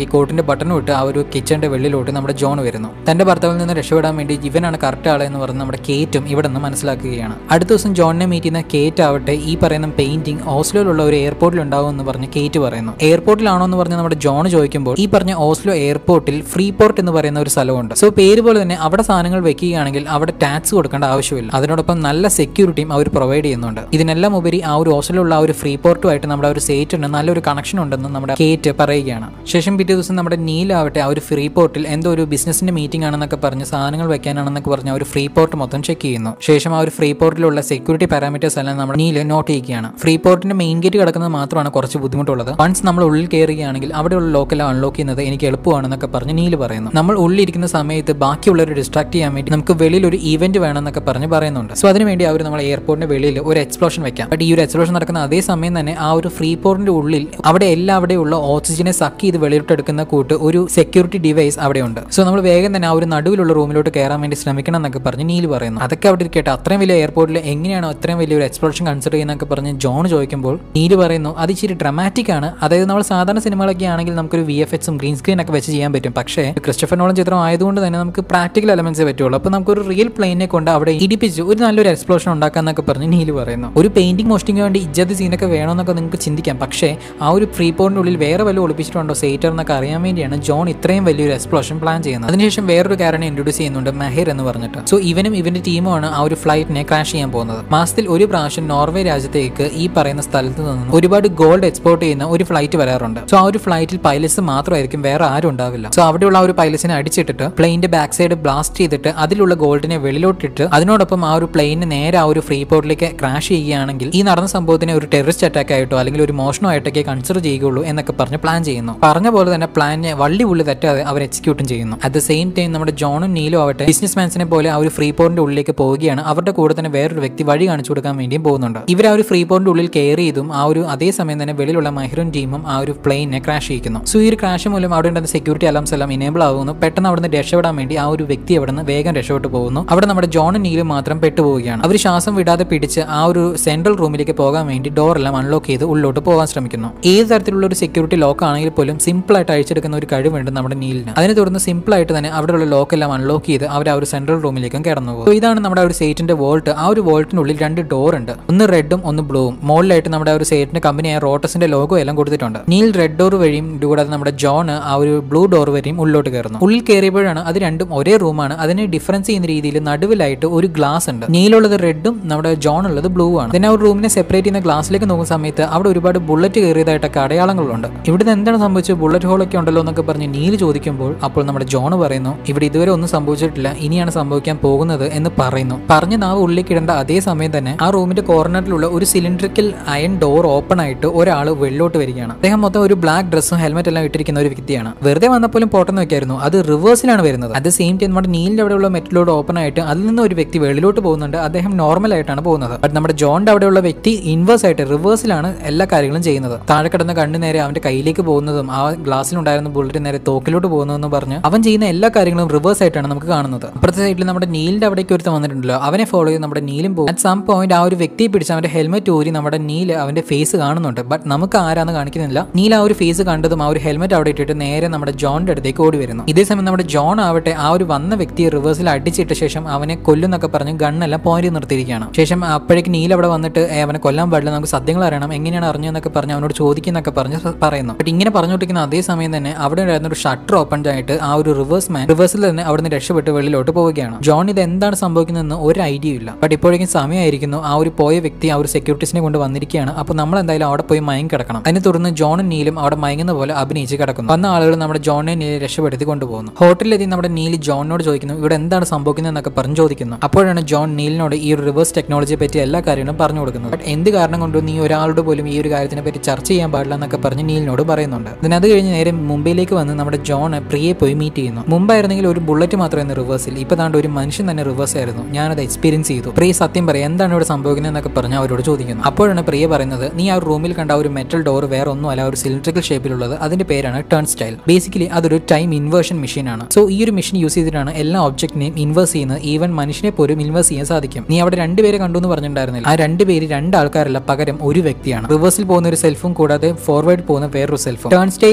വേണ്ടി കോട്ടിന്റെ ബട്ടൺ ഇട്ട് ആ ഒരു കിച്ചന്റെ വെള്ളിലോട്ട് നമ്മുടെ ജോൺ വരുന്നു തന്റെ ഭർത്താവിൽ നിന്ന് രക്ഷപ്പെടാൻ വേണ്ടി ഇവനാണ് കറക്റ്റ് ആളെ എന്ന് പറഞ്ഞ് നമ്മുടെ കേറ്റും ഇവിടെ നിന്ന് മനസ്സിലാക്കുകയാണ് അടുത്ത ദിവസം ജോണിനെ മീറ്റ് ചെയ്യുന്ന കേറ്റ് ആവട്ടെ ഈ പറയുന്ന പെയിന്റിംഗ് ഓസ്ലോയിലുള്ള ഒരു എയർപോർട്ടിൽ ഉണ്ടാവും എന്ന് പറഞ്ഞ് കേറ്റ് പറയുന്നു എയർപോർട്ടിലാണോ എന്ന് പറഞ്ഞ് നമ്മുടെ ജോൺ ചോദിക്കുമ്പോൾ ഈ പറഞ്ഞ ഓസ്ലോ എയർപോർട്ടിൽ ഫ്രീ പോർട്ട് എന്ന് പറയുന്ന ഒരു സ്ഥലമുണ്ട് സോ പേര് പോലെ തന്നെ അവിടെ സാധനങ്ങൾ വെക്കുകയാണെങ്കിൽ അവിടെ ടാക്സ് കൊടുക്കേണ്ട ആവശ്യമില്ല അതിനോടൊപ്പം നല്ല സെക്യൂരിറ്റിയും അവർ പ്രൊവൈഡ് ചെയ്യുന്നുണ്ട് ഇതിനെല്ലാം ഉപരി ആ ഒരു ഓസ്ലോയിലുള്ള ആ ഒരു ഫ്രീ പോർട്ടുമായിട്ട് നമ്മുടെ ആ ഒരു സേറ്റിന് നല്ലൊരു കണക്ഷൻ ഉണ്ടെന്ന് നമ്മുടെ കേറ്റ് പറയുകയാണ് ശേഷം പിറ്റേ ദിവസം നമ്മുടെ നീലാവട്ടെ ആ ഒരു ഫ്രീ പോർട്ടിൽ എന്തോ ഒരു ബിസിനസിന്റെ മീറ്റിംഗ് ആണെന്നൊക്കെ പറഞ്ഞ് സാധനങ്ങൾ വെക്കാനാണെന്നൊക്കെ പറഞ്ഞ് ആ ഒരു ഫ്രീ പോർട്ട് മൊത്തം ചെക്ക് ചെയ്യുന്നു ശേഷം ആ ഒരു ഫ്രീ പോർട്ടിലുള്ള സെക്യൂരിറ്റി പാരാമീറ്റേഴ്സ് എല്ലാം നമ്മുടെ നീല് നോട്ട് ചെയ്യുകയാണ് ഫ്രീ പോർട്ടിന്റെ മെയിൻ ഗേറ്റ് കിടക്കുന്നത് മാത്രമാണ് കുറച്ച് ബുദ്ധിമുട്ടുള്ളത് വൺസ് നമ്മൾ ഉള്ളിൽ കയറുകയാണെങ്കിൽ അവിടെയുള്ള ലോക്കൽ അൺലോക്ക് ചെയ്യുന്നത് എനിക്ക് എളുപ്പമാണെന്നൊക്കെ പറഞ്ഞ് നീല് പറയുന്നു നമ്മൾ ഉള്ളിലിരിക്കുന്ന സമയത്ത് ബാക്കിയുള്ളവരെ ഡിസ്ട്രാക്ട് ചെയ്യാൻ വേണ്ടി നമുക്ക് വെളിയിൽ ഒരു ഇവന്റ് വേണമെന്നൊക്കെ പറഞ്ഞ് പറയുന്നുണ്ട് സോ അതിനുവേണ്ടി അവർ നമ്മൾ എയർപോർട്ടിന്റെ വെളിയിൽ ഒരു എക്സ്പ്ലോഷൻ വെക്കാം ബട്ട് ഈ ഒരു എക്സ്പ്ലോഷൻ നടക്കുന്ന അതേ സമയം തന്നെ ആ ഒരു ഫ്രീ പോർട്ടിന്റെ ഉള്ളിൽ അവിടെ എല്ലാവിടെയുള്ള ഓക്സിജനെ സക്ക് ചെയ്ത് വെളിയിലോട്ട് എടുക്കുന്ന കൂട്ട് ഒരു സെക്യൂരിറ്റി ഡിവൈസ് അവിടെയുണ്ട് സോ നമ്മൾ വേഗം തന്നെ ആ ഒരു നടുവിലുള്ള റൂമിലോട്ട് കയറാൻ വേണ്ടി ശ്രമിക്കണം എന്നൊക്കെ പറഞ്ഞ് നീല് പറയുന്നു അതൊക്കെ അവിടെ ഇരിക്കട്ടെ അത്രയും വലിയ എയർപോർട്ടിൽ എങ്ങനെയാണ് അത്രയും വലിയ ഒരു എക്സ്പ്ലോഷൻ കൺസിഡർ ചെയ്യുന്നൊക്കെ പറഞ്ഞ് ജോൺ ചോദിക്കുമ്പോൾ നീല് പറയുന്നു അത് ഇച്ചിരി ഡ്രമാറ്റിക് ആണ് അതായത് നമ്മൾ സാധാരണ സിനിമകളൊക്കെ ആണെങ്കിൽ നമുക്കൊരു വി എഫ് എക്സും ഗ്രീൻ സ്ക്രീൻ ഒക്കെ വെച്ച് ചെയ്യാൻ പറ്റും പക്ഷേ ക്രിസ്റ്റഫർ നോളൻ ചിത്രം ആയതുകൊണ്ട് തന്നെ നമുക്ക് പ്രാക്ടിക്കൽ എലമെന്റ്സേ പറ്റുള്ളൂ അപ്പോൾ നമുക്കൊരു റിയൽ പ്ലെയിനെ കൊണ്ട് അവിടെ ഇടിപ്പിച്ച് ഒരു നല്ലൊരു എക്സ്പ്ലോഷൻ ഉണ്ടാക്കാന്നൊക്കെ പറഞ്ഞ് നീല് പറയുന്നു ഒരു പെയിന്റിംഗ് മോസ്റ്റിംഗ് വേണ്ടി ഇജ്ജത് സീനൊക്കെ വേണമെന്നൊക്കെ നിങ്ങൾക്ക് ചിന്തിക്കാം പക്ഷേ ആ ഒരു ഫ്രീ പോറിന്റെ ഉള്ളിൽ വേറെ വല്ല ഒളിപ്പിച്ചിട്ടുണ്ടോ സേറ്റർ എന്നൊക്കെ അറിയാൻ വേണ്ടിയാണ് ജോൺ ഇത്രയും വലിയൊരു എക്സ്പ്ലോഷൻ പ്ലാൻ ചെയ്യുന്നത് അതിനുശേഷം വേറൊരു കാരനെ ഇൻട്രൊഡ്യൂസ് ചെയ്യുന്നുണ്ട് മെഹിർ എന്ന് പറഞ്ഞിട്ട് സോ ഇവനും ഇവന്റെ ടീമുമാണ് ആ ഒരു ഫ്ലൈറ്റിനെ ക്രാഷ് ചെയ്യാൻ പോകുന്നത് മാസത്തിൽ ഒരു പ്രാവശ്യം നോർവേ രാജ്യത്തേക്ക് ഈ പറയുന്ന സ്ഥലത്ത് നിന്ന് ഒരുപാട് ഗോൾഡ് എക്സ്പോർട്ട് ചെയ്യുന്ന ഒരു ഫ്ലൈറ്റ് വരാറുണ്ട് സോ ആ ഒരു ഫ്ലൈറ്റിൽ പൈലറ്റ്സ് മാത്രമായിരിക്കും വേറെ ആരും ഉണ്ടാവില്ല സോ അവിടെയുള്ള ആ ഒരു പൈലറ്റ്സിനെ അടിച്ചിട്ടിട്ട് പ്ലെയിന്റെ ബാക്ക് സൈഡ് ബ്ലാസ്റ്റ് ചെയ്തിട്ട് അതിലുള്ള ഗോൾഡിനെ വെളിയിലോട്ടിട്ട് അതിനോടൊപ്പം ആ ഒരു പ്ലെയിന് നേരെ ആ ഒരു ഫ്രീ പോർട്ടിലേക്ക് ക്രാഷ് ചെയ്യുകയാണെങ്കിൽ ഈ നടന്ന സംഭവത്തിനെ ഒരു ടെററിസ്റ്റ് അറ്റാക്ക് ആയിട്ടോ അല്ലെങ്കിൽ ഒരു മോഷണോ ആയിട്ടൊക്കെ കൺസിഡർ ചെയ്യുകയുള്ളൂ എന്നൊക്കെ പറഞ്ഞ് പ്ലാൻ ചെയ്യുന്നു പറഞ്ഞ പോലെ തന്നെ പ്ലാനിനെ വള്ളി പുള്ളി തെറ്റാതെ അവർ എക്സിക്യൂട്ടും ചെയ്യുന്നു അറ്റ് ദ സെയിം ടൈം നമ്മുടെ ജോണും നീലും ആവട്ടെ ബിസിനസ് മാൻസിനെ പോലെ ആ ഒരു ഫ്രീ പോറിന്റെ ഉള്ളിലേക്ക് പോവുകയാണ് അവരുടെ കൂടെ തന്നെ വേറൊരു വ്യക്തി വഴി കാണിച്ചു കൊടുക്കാൻ വേണ്ടിയും പോകുന്നുണ്ട് ഇവർ ആ ഒരു ഫ്രീ പോറിന്റെ ഉള്ളിൽ കയറി ചെയ്തും ആ ഒരു അതേ സമയം തന്നെ വെളിയിലുള്ള മഹിറും ടീമും ആ ഒരു പ്ലെയിനെ ക്രാഷ് ചെയ്യിക്കുന്നു സോ ഈ ഒരു ക്രാഷ് മൂലം അവിടെ ഉണ്ടായിരുന്ന സെക്യൂരിറ്റി അലാംസ് എല്ലാം ഇനേബിൾ ആകുന്നു പെട്ടെന്ന് അവിടുന്ന് രക്ഷപ്പെടാൻ വേണ്ടി ആ ഒരു വ്യക്തി അവിടെ നിന്ന് വേഗം രക്ഷപ്പെട്ടു പോകുന്നു അവിടെ നമ്മുടെ ജോണും നീലും മാത്രം പെട്ടുപോവുകയാണ് അവർ ശ്വാസം വിടാതെ പിടിച്ച് ആ ഒരു സെൻട്രൽ റൂമിലേക്ക് പോകാൻ വേണ്ടി ഡോർ എല്ലാം അൺലോക്ക് ചെയ്ത് ഉള്ളിലോട്ട് പോകാൻ ശ്രമിക്കുന്നു ഏത് തരത്തിലുള്ള ഒരു സെക്യൂരിറ്റി ലോക്ക് ആണെങ്കിൽ പോലും സിമ്പിൾ ആയിട്ട് അഴിച്ചെടുക്കുന്ന ഒരു കഴിവുണ്ട് നമ്മുടെ നീലിന് അതിനെ തുടർന്ന് സിമ്പിൾ ആയിട്ട് തന്നെ അവിടെയുള്ള ലോക്ക് എല്ലാം അൺലോക്ക് ചെയ്ത് അവർ ആ ഒരു സെൻട്രൽ റൂമിലേക്കും കടന്നു പോകും So ഇതാണ് നമ്മുടെ ആ ഒരു സേറ്റിന്റെ വോൾട്ട് ആ ഒരു വോൾട്ടിനുള്ളിൽ രണ്ട് ഡോർ ഉണ്ട് ഒന്ന് റെഡും ഒന്ന് ബ്ലൂവും മുകളിലായിട്ട് നമ്മുടെ ആ ഒരു സേറ്റിന്റെ കമ്പനിയായ റോട്ടസിന്റെ ലോഗോ എല്ലാം കൊടുത്തിട്ടുണ്ട് നീൽ റെഡ് ഡോർ വഴിയും കൂടാതെ നമ്മുടെ ജോൺ ആ ഒരു ബ്ലൂ ഡോർ വരെയും ഉള്ളിലോട്ട് കയറുന്നു ഉള്ളിൽ കയറിയപ്പോഴാണ് അത് രണ്ടും ഒരേ റൂമാണ് അതിനെ ഡിഫറൻസ് ചെയ്യുന്ന രീതിയിൽ നടുവിലായിട്ട് ഒരു ഗ്ലാസ് ഉണ്ട് നീലുള്ളത് റെഡും നമ്മുടെ ജോൺ ഉള്ളത് ബ്ലൂ ആണ് പിന്നെ ആ ഒരു റൂമിനെ സെപ്പറേറ്റ് ചെയ്യുന്ന ഗ്ലാസ്സിലേക്ക് നോക്കുന്ന സമയത്ത് അവിടെ ഒരുപാട് ബുള്ളറ്റ് കയറിയതായിട്ടൊക്കെ അടയാളങ്ങളുണ്ട് ഇവിടുന്ന് എന്താണ് സംഭവിച്ചത് ബുള്ളറ്റ് ഹോളൊക്കെ ഉണ്ടല്ലോ എന്നൊക്കെ പറഞ്ഞ് നീല് ചോദിക്കുമ്പോൾ അപ്പോൾ നമ്മുടെ ജോൺ പറയുന്നു ഇവിടെ ഇതുവരെ ഒന്നും സംഭവിച്ചിട്ടില്ല ഇനിയാണ് സംഭവിക്കാൻ പോകുന്നത് എന്ന് പറയുന്നു പറഞ്ഞ നാവ് ഉള്ളിലേക്ക് ഇടേണ്ട അതേ സമയം തന്നെ ആ റൂമിന്റെ കോർണറിലുള്ള ഒരു സിലിണ്ടറിക്കൽ അയൺ ഡോർ ഓപ്പൺ ആയിട്ട് ഒരാൾ വെള്ളോട്ട് വരികയാണ് അദ്ദേഹം മൊത്തം ഒരു ബ്ലാക്ക് ഡ്രസ്സും ഹെൽമെറ്റ് എല്ലാം ഇട്ടിരിക്കുന്ന ഒരു വ്യക്തിയാണ് വെറുതെ വന്നപ്പോഴും പോട്ടെന്ന് വെക്കായിരുന്നു അത് റിവേഴ്സിലാണ് വരുന്നത് അറ്റ് ദ സെയിം ടൈം നമ്മുടെ നീലിന്റെ അവിടെയുള്ള മെറ്റലോട് ഓപ്പൺ ആയിട്ട് അതിൽ നിന്ന് ഒരു വ്യക്തി വെളിയിലോട്ട് പോകുന്നുണ്ട് അദ്ദേഹം നോർമൽ ആയിട്ടാണ് പോകുന്നത് ബട്ട് നമ്മുടെ ജോണിന്റെ അവിടെയുള്ള വ്യക്തി ഇൻവേഴ്സ് ആയിട്ട് റിവേഴ്സിലാണ് എല്ലാ കാര്യങ്ങളും ചെയ്യുന്നത് താഴെ കിടന്ന കണ്ണു നേരെ അവന്റെ കയ്യിലേക്ക് പോകുന്നതും ആ ഗ്ലാസ്സിലുണ്ടായിരുന്ന ബുള്ളറ്റ് നേരെ തോക്കിലോട്ട് പോകുന്നതെന്ന് പറഞ്ഞ് അവൻ ചെയ്യുന്ന എല്ലാ കാര്യങ്ങളും റിവേഴ്സ് ആയിട്ടാണ് നമുക്ക് കാണുന്നത് അപ്പുറത്തെ സൈഡിൽ നമ്മുടെ നീലിന്റെ അവിടേക്ക് ഒരുത്തം വന്നിട്ടുണ്ടല്ലോ അവനെ ഫോളോ ചെയ്ത് നമ്മുടെ നീലും പോകും അറ്റ് സം പോയിന്റ് ആ ഒരു വ്യക്തിയെ പിടിച്ച് അവന്റെ ഹെൽമെറ്റ് ഊരി നമ്മുടെ നീല് അവന്റെ ഫേസ് കാണുന്നുണ്ട് ബട്ട് നമുക്ക് ആരാന്ന് കാണിക്കുന്നില്ല നീല ആ ഒരു ഫേസ് കണ്ടതും ആ ഒരു ഹെൽമെറ്റ് അവിടെ ഇട്ടിട്ട് നേരെ നമ്മുടെ ജോണിന്റെ അടുത്തേക്ക് ഓടി വരുന്നു ഇതേ സമയം നമ്മുടെ ജോൺ ആവട്ടെ ആ ഒരു വന്ന വ്യക്തിയെ റിവേഴ്സിൽ അടിച്ചിട്ട ശേഷം അവനെ കൊല്ലുന്നൊക്കെ പറഞ്ഞ് ഗണ്ണെല്ലാം പോയിന്റ് നിർത്തിയിരിക്കുകയാണ് ശേഷം അപ്പോഴേക്ക് നീല അവിടെ വന്നിട്ട് "ഏ, അവനെ കൊല്ലാൻ പാടില്ല നമുക്ക് സത്യങ്ങൾ അറിയണം എങ്ങനെയാണ് അറിഞ്ഞതെന്നൊക്കെ പറഞ്ഞ് അവനോട് ചോദിക്കുന്നൊക്കെ പറഞ്ഞ് സ- പറയുന്നു ബട്ട് ഇങ്ങനെ പറഞ്ഞുകൊണ്ടിരിക്കുന്ന അതേ സമയം തന്നെ അവിടെ ഉണ്ടായിരുന്ന ഒരു ഷട്ടർ ഓപ്പൺ ആയിട്ട് ആ ഒരു റിവേഴ്സ് മാൻ റിവേഴ്സിൽ തന്നെ അവിടുന്ന് രക്ഷപ്പെട്ട് വെളിയിലോട്ട് പോവുകയാണ് ജോൺ ഇത് എന്താണ് സംഭവിക്കുന്നതെന്ന് ഒരു ഐഡിയ ഇല്ല ബട്ട് ഇപ്പോഴേക്കും സമയമായിരിക്കുന്നു ആ ഒരു പോയ വ്യക്തി ആ ഒരു സെക്യൂരിറ്റീസിനെ കൊണ്ട് വന്നിരിക്കുകയാണ് അപ്പോൾ നമ്മൾ എന്തായാലും അവിടെ പോയി മയങ്ങി കിടക്കണം അതിനെ തുടർന്ന് ജോണും നീലും അവിടെ മയങ്ങുന്ന പോലെ അഭിനയിച്ച് കിടക്കുന്നു വന്ന ആളുകൾ നമ്മുടെ ജോണിനെ നീലെ രക്ഷപ്പെടുത്തി കൊണ്ടുപോകുന്നു ഹോട്ടലിലെത്തി നമ്മുടെ നീല് ജോണിനോട് ചോദിക്കുന്നു ഇവിടെ എന്താണ് സംഭവിക്കുന്നത് എന്നൊക്കെ പറഞ്ഞു ചോദിക്കുന്നു അപ്പോഴാണ് ജോൺ നീലിനോട് ഈ ഒരു റിവേഴ്സ് ടെക്നോളജിയെ പറ്റി എല്ലാ കാര്യങ്ങളും പറഞ്ഞു കൊടുക്കുന്നത് ബട്ട് എന്ത് കാരണം കൊണ്ടും നീ ഒരാളോട് പോലും ഈ ഒരു കാര്യത്തിനെ പറ്റി ചർച്ച ചെയ്യാൻ പാടില്ല എന്നൊക്കെ പറഞ്ഞ് നീലിനോട് പറയുന്നുണ്ട് പിന്നെ അത് കഴിഞ്ഞ് നേരെ മുംബൈയിലേക്ക് വന്ന് നമ്മുടെ ജോൺ പ്രിയെ പോയി മീറ്റ് ചെയ്യുന്നു മുമ്പായിരുന്നെങ്കിൽ ഒരു ബുള്ളറ്റ് മാത്രമായിരുന്നു റിവേഴ്സിൽ ഇപ്പൊ താണ്ട് ഒരു മനുഷ്യൻ തന്നെ റിവേഴ്സ് ആയിരുന്നു ഞാനത് എക്സ്പീരിയൻസ് ചെയ്തു പ്രിയ സത്യം പറയാം എന്താണ് ഇവിടെ സംഭവിക്കുന്നത് എന്നൊക്കെ പറഞ്ഞ് അവരോട് ചോദിക്കുന്നു അപ്പോഴാണ് പ്രിയ പറയുന്നത് നീ ആ ഒരു റൂമിൽ കണ്ട ആ ഒരു മെറ്റൽ ഡോർ വേറെ ഒന്നും അല്ല ഒരു സിലിണ്ടറിക്കൽ ഷേപ്പിലുള്ളത് അതിന്റെ പേരാണ് ടേൺ സ്റ്റൈൽ ബേസിക്കലി അതൊരു ടൈം ഇൻവേർഷൻ മെഷീൻ ആണ് സോ ഈ ഒരു മെഷീൻ യൂസ് ചെയ്തിട്ടാണ് എല്ലാ ഒബ്ജക്റ്റിനെയും ഇൻവേഴ്സ് ചെയ്യുന്നത് ഈവൻ മനുഷ്യനെ പോലും ഇൻവേഴ്സ് ചെയ്യാൻ സാധിക്കും നീ അവിടെ രണ്ടുപേരെ കണ്ടു എന്ന് പറഞ്ഞിട്ടുണ്ടായിരുന്നില്ല ആ രണ്ടുപേര് രണ്ട് ആൾക്കാരല്ല പകരം ഒരു വ്യക്തിയാണ് റിവേഴ്സിൽ പോകുന്ന ഒരു സെൽഫും കൂടാതെ ഫോർവേഡ് പോകുന്ന വേറൊരു സെൽഫും ടേൺ സ്റ്റൈലിൽ ആ ഒരു